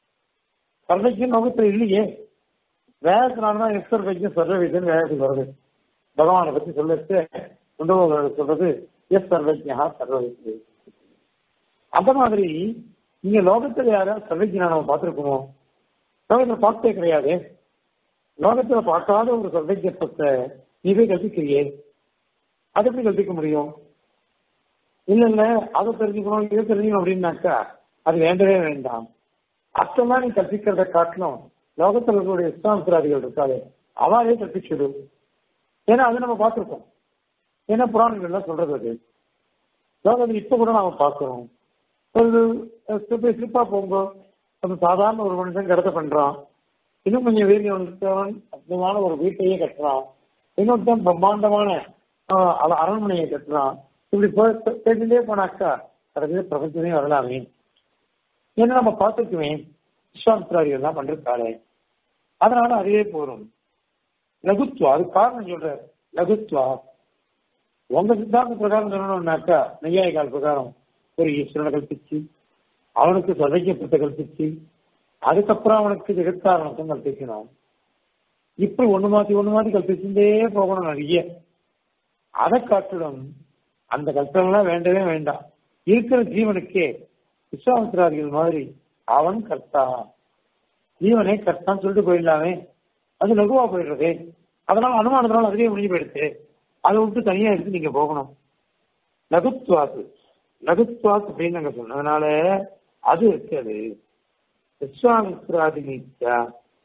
சர்வஜன் லோகத்துல இல்லையே வேதத்தினால்தான் எஸ் சர்வஜன் சர்வவிதன் வேதத்துக்கு வருது பகவானை பத்தி சொல்லிட்டு குண்டபோதர் சொல்றது எஸ் சர்வஜா சர்வவித்து அந்த மாதிரி நீங்க லோகத்துல யாராவது சர்வஜனா நம்ம பார்த்திருக்கோமோ லோகத்துல பார்த்தே கிடையாது லோகத்துல பார்க்காத ஒரு சர்வஜத்துவத்தை நீ போய் கல்பிக்கிறியே அது எப்படி கல்பிக்க முடியும் இல்ல இல்ல அதை தெரிஞ்சுக்கணும் இதை தெரிஞ்சுக்கணும் அப்படின்னாக்கா அது வேண்டவே வேண்டாம் அர்த்தமா நீ கற்பிக்கிறத காட்டிலும் லோகத்தில் இருக்கக்கூடிய இஸ்லாமிராதிகள் இருக்காது அவாலே கற்பிச்சுடு ஏன்னா அதை நம்ம பார்த்திருக்கோம் ஏன்னா புராணங்கள்லாம் சொல்றது அது லோகத்தில் இப்ப கூட நாம பார்க்கிறோம் ஒரு ஸ்டெப் ஸ்லிப்பா போங்க அது சாதாரண ஒரு மனுஷன் கடத்த பண்றான் இன்னும் கொஞ்சம் வீரியம் இருக்கவன் அற்புதமான ஒரு வீட்டையே கட்டுறான் இன்னொருத்தன் பிரம்மாண்டமான ஆஹ், அல- அரண்மனையை கட்டுறான் இப்படி போ- கேட்டுட்டே போனாக்கா கடைசியில் பிரபஞ்சமே வரலாமே ஏன்னா நம்ம பார்த்துக்குவேன் விஸ்வாமித்ராரிகள் எல்லாம் பண்றாரு அதனால அதுவே போதும் லகுத்வா அது காரணம் சொல்ற லகுத்வா உங்க சித்தாந்த பிரகாரம் சொல்லணும்னாக்கா நெய்யாயிகால் பிரகாரம் ஒரு ஈஸ்வரனை கல்பிச்சு அவனுக்கு சதைக்கப்பட்ட கல்பிச்சு அதுக்கப்புறம் அவனுக்கு ஜெகத்காரணத்தை கல்பிக்கணும் இப்படி ஒண்ணு மாத்தி ஒண்ணு மாத்தி கல்பிச்சுட்டே போகணும் நிறைய அதை காட்டிலும் அந்த கல்பனைலாம் வேண்டவே வேண்டாம் இருக்கிற ஜீவனுக்கே விஸ்வாமித்திராதிகள் மாதிரி அவன் கர்த்தா ஜீவனே கர்த்தான்னு சொல்லிட்டு போயிடலாமே அது லகுவா போயிடுறது அதனால அனுமானத்தினால அதுவே முடிஞ்சு போயிடுச்சு அதை விட்டு தனியா எடுத்து நீங்க போகணும் லகுத்வாத்து லகுத்வாத் அப்படின்னு நாங்க சொன்னதுனால அது இருக்காது விஸ்வாமித்ராதி நீச்சா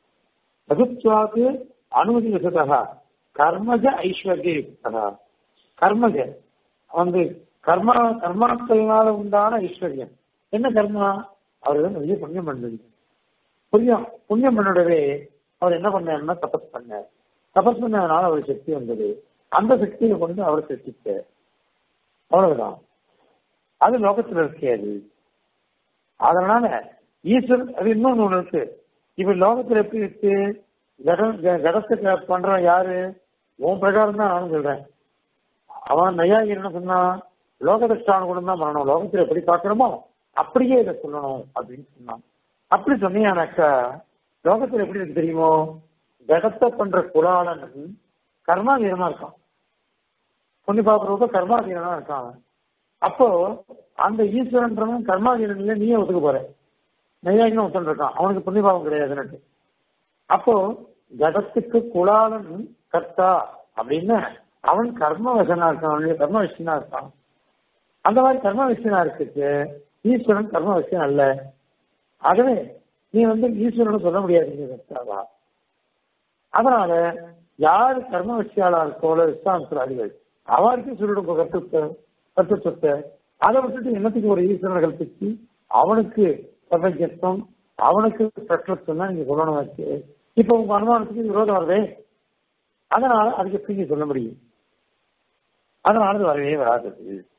லகுத்வாத்து அனுமதி விசதா கர்மஜ ஐஸ்வர்ய யுக்தா கர்மஜ வந்து கர்மா கர்மாக்களினால உண்டான ஐஸ்வர்யம் என்ன கர்மா அவர் வந்து நிறைய புண்ணியம் பண்ணது புண்ணியம் புண்ணியம் பண்ணடவே அவர் என்ன பண்ணாருன்னா தபஸ் பண்ணார் தபஸ் பண்ணதுனால அவர் சக்தி வந்தது அந்த சக்தியை கொண்டு அவர் சக்திச்சார் அவ்வளவுதான் அது லோகத்துல இருக்காது அதனால ஈஸ்வரன் அது இன்னொன்னு ஒண்ணு இருக்கு இப்ப லோகத்துல எப்படி இருக்கு ஜடம் ஜ- ஜடத்தை பண்றோம் யாரு உன் பிரகாரம் தான் நானும் சொல்றேன் அவன் நையாகி என்ன சொன்னான் லோகதஷ்டானுகுணம் தான் பண்ணணும் லோகத்துல எப்படி பார்க்கணுமோ அப்படியே இதை சொல்லணும் அப்படின்னு சொன்னான் அப்படி சொன்னீங்கன்னாக்கா லோகத்துல எப்படி இருக்கு தெரியுமோ ஜடத்தை பண்ற குலாளன் கர்மாதீனமா இருக்கான் பொண்ணு பாக்குறப்ப கர்மாதீனமா இருக்கான் அவன். அப்போ அந்த ஈஸ்வரன்றவன் கர்மாதீனம் இல்லை நீயே ஒத்துக்க போற நையாகினும் ஒத்துன்னு இருக்கான் அவனுக்கு புண்ணியபாவம் கிடையாதுன்னு அப்போ ஜடத்துக்கு குலாலன் கர்த்தா அப்படின்னு அவன் கர்ம வசனா இருக்கான் அவனுடைய கர்ம விஷயனா இருக்கான் அந்த மாதிரி கர்ம விஷயனா இருக்கு ஈஸ்வரன் கர்ம விஷயம் அல்ல ஆகவே நீ வந்து ஈஸ்வரன் சொல்ல முடியாது நீ கர்த்தாவா அதனால யாரு கர்ம விஷயாளா இருக்கோல விஸ்வாமித்திராதிகள் அவருக்கு சொல்லிடும் கருத்துவத்தை கருத்துவத்தை அதை விட்டுட்டு என்னத்துக்கு ஒரு ஈஸ்வரனை கல்பிச்சு அவனுக்கு பிரபஞ்சத்துவம் அவனுக்கு பிரற்றத்துவம் தான் நீங்க சொல்லணும் வச்சு இப்ப உங்க அனுமானத்துக்கு விரோதம் வருதே அதனால அதுக்கு எப்படி நீங்க சொல்ல முடியும் அதனால அது வரவே வராது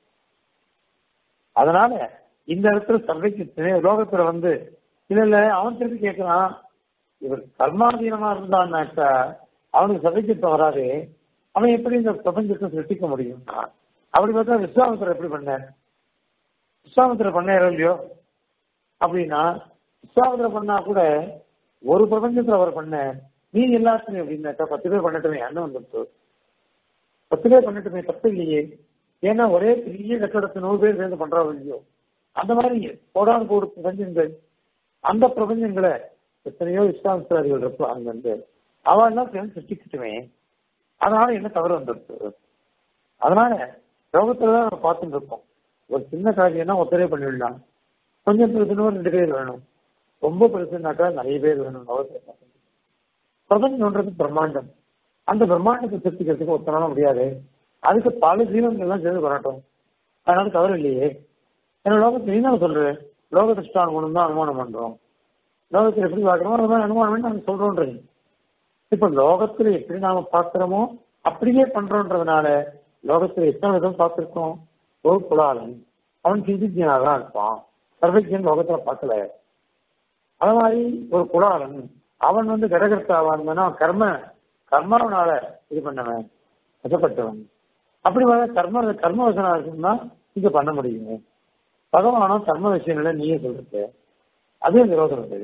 அதனால இந்த இடத்துல சர்வைக்கு லோகத்துல வந்து இல்ல இல்ல அவன் திருப்பி கேட்கிறான் இவர் கர்மாதீனமா இருந்தான்னாக்கா அவனுக்கு சர்வைக்கிட்ட வராது அவன் எப்படி இந்த பிரபஞ்சத்தை சிருஷ்டிக்க முடியும் அப்படி பார்த்தா விஸ்வாமித்திரர் எப்படி பண்ணார் விஸ்வாமித்திரர் பண்ணாரோ இல்லையோ அப்படின்னா விஸ்வாமித்திரர் பண்ணா கூட ஒரு பிரபஞ்சத்துல அவர் பண்ண நீ எல்லாத்துலயும் அப்படின்னாக்கா பத்து பேர் பண்ணட்டுமே அண்ணன் வந்துருச்சு பத்து பேர் பண்ணட்டுமே தப்பு இல்லையே ஏன்னா ஒரே பெரிய கட்டடத்தை நூறு பேர் சேர்ந்து பண்றாங்க இல்லையோ அந்த மாதிரி கோடான கோடு பிரபஞ்சங்கள் அந்த பிரபஞ்சங்களை எத்தனையோ விஸ்வாமித்திராதிகள் இருப்போம் அங்க வந்து அவெல்லாம் சேர்ந்து சிருஷ்டிக்கட்டுமே அதனால என்ன தவறு வந்துருக்கு அதனால லோகத்துலதான் நம்ம பார்த்துட்டு இருக்கோம் ஒரு சின்ன காரியம்னா ஒத்தரே பண்ணிவிடலாம் கொஞ்சம் பெருசுன்னு ரெண்டு பேர் வேணும் ரொம்ப பெருசுனாக்கா நிறைய பேர் வேணும் லோகத்துல பிரபஞ்சம்ன்றது பிரம்மாண்டம் அந்த பிரம்மாண்டத்தை சிருஷ்டிக்கிறதுக்கு ஒத்தனால முடியாது அதுக்கு பல ஜீவன்கள்லாம் சேர்ந்து வரட்டும் அதனால தவறு இல்லையே ஏன்னா லோகத்துல நீ தான் சொல்றேன் லோக திருஷ்டானுகுணம் தான் அனுமானம் பண்றோம் லோகத்தில் எப்படி பார்க்கறோமோ அது மாதிரி அனுமானம் பண்ணி நாங்க சொல்றோன்றீங்க இப்ப லோகத்துல எப்படி நாம பார்க்கிறோமோ அப்படியே பண்றோன்றதுனால லோகத்துல எத்தனை விதம் பார்த்திருக்கோம் ஒரு குலாலன் அவன் சிந்திஜனாக தான் இருப்பான் சர்வஜன் லோகத்துல பார்க்கல அது மாதிரி ஒரு குலாலன் அவன் வந்து கடகர்த்தாவா இருந்தானா கர்ம கர்மாவனால இது பண்ணவன் வசப்பட்டவன் அப்படி வந்து கர்ம கர்மவசனா இருக்குன்னா இங்க பண்ண முடியும் பகவானும் கர்ம விஷயங்கள நீயே சொல்றது அது விரோதம் அது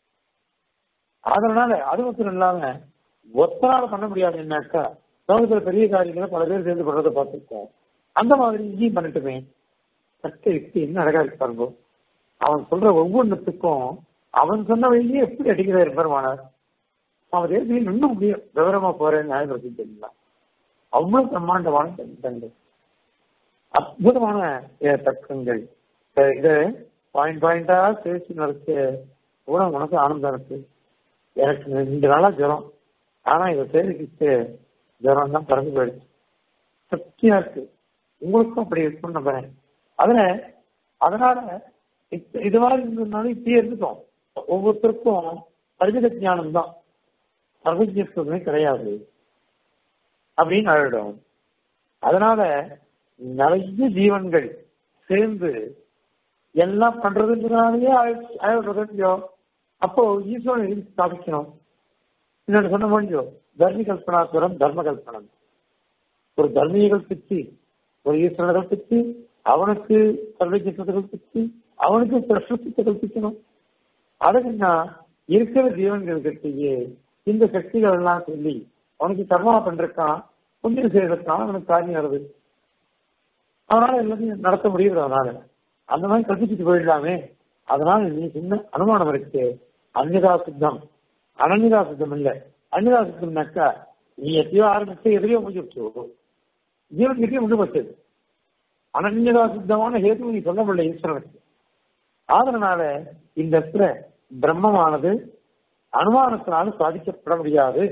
அதனால அது மட்டும் இல்லாம ஒத்தனால பண்ண முடியாது என்னக்கா லோகத்துல பெரிய காரியங்களை பல பேர் சேர்ந்து பண்றதை பார்த்துருக்கோம் அந்த மாதிரி இங்கேயும் பண்ணட்டுமே சட்ட யுக்தி என்ன அழகா இருக்கு பாருங்க அவன் சொல்ற ஒவ்வொன்றுத்துக்கும் அவன் சொன்ன வழியே எப்படி அடிக்கிறார் பெருமானார் அவன் தேசியம் இன்னும் முடியும் விவரமா போறேன் நியாயப்படுத்தி தெரியல அவ்வளவு பிரம்மாண்டமான தங்கள் அற்புதமான தக்கங்கள் இது பாயிண்ட் பாயிண்டா பேசி நடத்த கூட உனக்கு ஆனந்தம் இருக்கு எனக்கு ரெண்டு நாளா ஜுரம் ஆனா இதை சேமிக்கிட்டு ஜுரம் தான் பறந்து போயிடுச்சு சக்தியா இருக்கு உங்களுக்கும் அப்படி இருக்கும்னு நம்புறேன் அதுல அதனால இது மாதிரி இருந்ததுனால இப்படியே இருந்துட்டோம் ஒவ்வொருத்தருக்கும் பரிஜக ஞானம் தான் சர்வஜத்துவமே கிடையாது அப்படின்னு அழிடும் அதனால நிறைய ஜீவன்கள் சேர்ந்து எல்லாம் பண்றதுன்றதுனாலயே அழிடுறதோ அப்போ ஈஸ்வரன் எதுக்கு ஸ்தாபிக்கணும் இன்னொன்று சொன்ன முடியும் தர்மி கல்பனாசுரம் தர்ம கல்பனம் ஒரு தர்மியை கல்பிச்சு ஒரு ஈஸ்வரனை கல்பிச்சு அவனுக்கு சர்வஜத்தை கல்பிச்சு அவனுக்கு பிரசுத்தத்தை கல்பிக்கணும் அதுக்குன்னா இருக்கிற ஜீவன்கள் கிட்டேயே இந்த சக்திகள் எல்லாம் சொல்லி அவனுக்கு கர்மா பண்றான் புண்ணியம் செய்யறதுக்கான அவனுக்கு காரியம் வருது அதனால எல்லாத்தையும் நடத்த முடியுது அவனால அந்த மாதிரி கற்பிச்சுட்டு போயிடலாமே அதனால நீ சின்ன அனுமானம் இருக்கு அன்னிதா சித்தம் அனன்யதா சித்தம் இல்ல அன்னிதா சித்தம்னாக்கா நீ எப்பயோ ஆரம்பிச்சு எதிரையோ முடிச்சு ஜீவன் கிட்டே முடிவு வச்சது அனன்யதா சித்தமான ஹேது நீ சொல்ல முடியல ஈஸ்வரனுக்கு அதனால இந்த இடத்துல பிரம்மமானது அனுமானத்தினால சாதிக்கப்பட முடியாது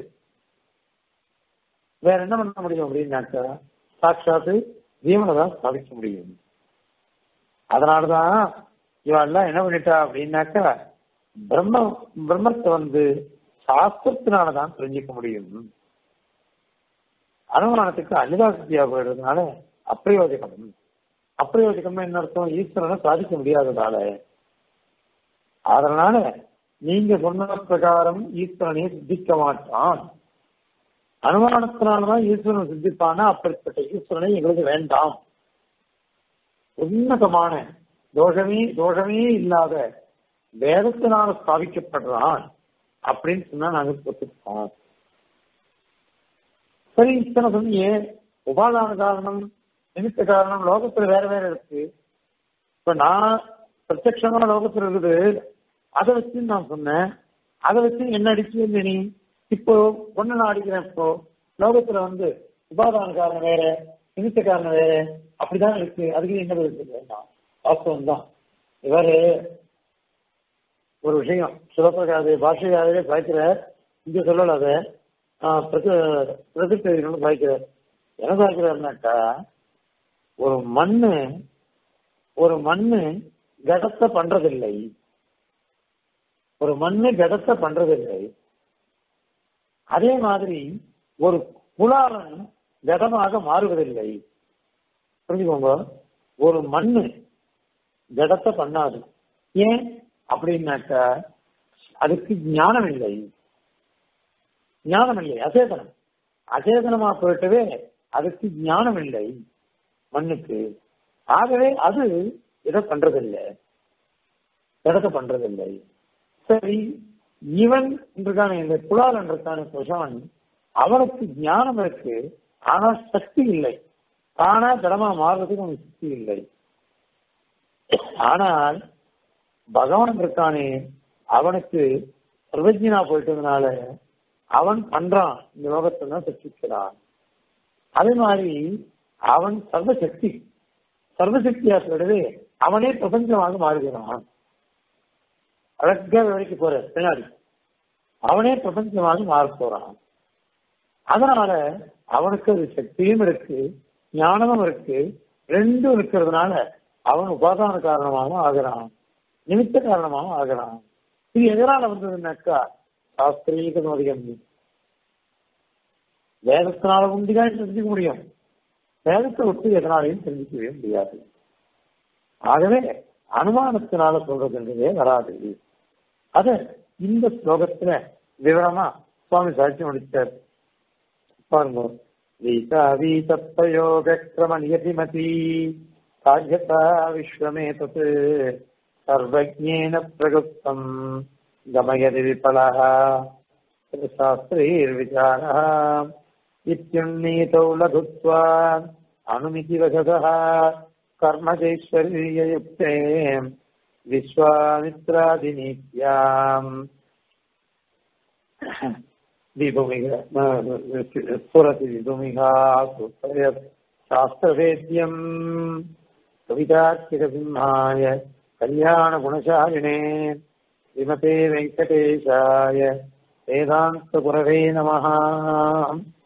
வேற என்ன பண்ண முடியும் அப்படின்னாக்கா சாட்சாத்து ஜீவனை தான் சாதிக்க முடியும் அதனாலதான் இவெல்லாம் என்ன பண்ணிட்டா அப்படின்னாக்கா பிரம்ம பிரம்மத்தை வந்து சாஸ்திரத்தினாலதான் தெரிஞ்சுக்க முடியும் அனுமானத்துக்கு அனிதாசக்தியா போயிடுறதுனால அப்பிரயோஜகம் அப்பிரயோஜகம்னா என்ன அர்த்தம் ஈஸ்வரனை சாதிக்க முடியாததால அதனால நீங்க சொன்ன பிரகாரம் ஈஸ்வரனை சித்திக்க மாட்டான் அனுமானத்தினாலதான் ஈஸ்வரன் சித்திப்பானா அப்படிப்பட்ட ஈஸ்வரனை எங்களுக்கு வேண்டாம் உன்னதமான தோஷமே தோஷமே இல்லாத வேதத்தினால ஸ்தாபிக்கப்படுறான் அப்படின்னு சொன்னா நாங்க ஒத்துப்போம் சரி இத்தனை சொன்னியே உபாதான காரணம் நிமித்த காரணம் லோகத்துல வேற வேற இருக்கு இப்ப நான் பிரத்யட்சமான லோகத்துல இருக்குது அதை வச்சு நான் சொன்னேன் அதை வச்சு என்ன அடிச்சு நீ இப்போ ஒண்ணு நான் அடிக்கிறேன் இப்போ லோகத்துல வந்து உபாதான காரணம் வேற நிமித்த காரணம் வேற அப்படிதான் இருக்கு அதுக்கு என்ன பதில் வேண்டாம் வாஸ்தவம் தான் இவரு ஒரு விஷயம் சிவபிரகாத பாஷையாகவே பாய்க்கிற இங்க சொல்லல அதை பிரதிநிதிகளும் பாய்க்கிறார் என்ன பாய்க்கிறாருனாக்கா ஒரு மண்ணு ஒரு மண்ணு கடத்தை பண்றதில்லை ஒரு மண்ணு கடத்தை பண்றதில்லை அதே மாதிரி ஒரு குலாலன் ஜடமாக மாறுவதில்லை புரிஞ்சுக்கோங்க ஒரு மண்ணு ஜடத்தை பண்ணாது ஏன் அப்படின்னாக்கா அதுக்கு ஞானம் இல்லை ஞானம் இல்லை அசேதனம் அசேதனமா போயிட்டவே அதுக்கு ஞானம் இல்லை மண்ணுக்கு ஆகவே அது இதை பண்றதில்லை இடத்தை பண்றதில்லை சரி இவன் இருக்கான இந்த குலாலன் இருக்கான புருஷன் அவனுக்கு ஞானம் இருக்கு ஆனால் சக்தி இல்லை ஆனா திடமா மாறுறதுக்கு அவனுக்கு சக்தி இல்லை ஆனால் பகவான் இருக்கானே அவனுக்கு சர்வஜனா போயிட்டதுனால அவன் பண்றான் இந்த லோகத்தை தான் சக்திக்கிறான் அதே மாதிரி அவன் சர்வசக்தி சர்வசக்தியா சொல்றது அவனே பிரபஞ்சமாக மாறுகிறான் அழகா விவரிக்க போற பின்னாடி அவனே பிரபஞ்சமாக மாற போறான் அதனால அவனுக்கு அது சக்தியும் இருக்கு ஞானமும் இருக்கு ரெண்டும் இருக்கிறதுனால அவன் உபாதான காரணமாகவும் ஆகிறான் நிமித்த காரணமாகவும் ஆகிறான் இது எதனால வந்ததுன்னாக்கா சாஸ்திரீக நோதிகம் வேதத்தினால உண்டிதான் தெரிஞ்சுக்க முடியும் வேதத்தை விட்டு எதனாலையும் தெரிஞ்சுக்கவே முடியாது ஆகவே அனுமானத்தினால சொல்றதுன்றதே வராது அத இந்த ஸ்லோகத்துல விவரமா சுவாமி சாட்சி முடிச்சார் பாருங்க வீதா வீத பிரயோக கிரம நியதிமதி காரியதா விஸ்வமே தத் சர்வஜேன பிரகுப்தம் கமயதி விபலः शास्त्रैर्विचारः इत्युन्नीतौ लघुत्वा अनुमितिवशतः कर्मजैश्वर्ययुक्ते विश्वामित्रादिनीत्याम् विभुमिह स्फुरति विभुमिहा शास्त्रवेद्यम् कवितार्किकसिंहाय कल्याणगुणशालिने श्रीमते वेङ्कटेशाय वेदान्तगुरवे नमः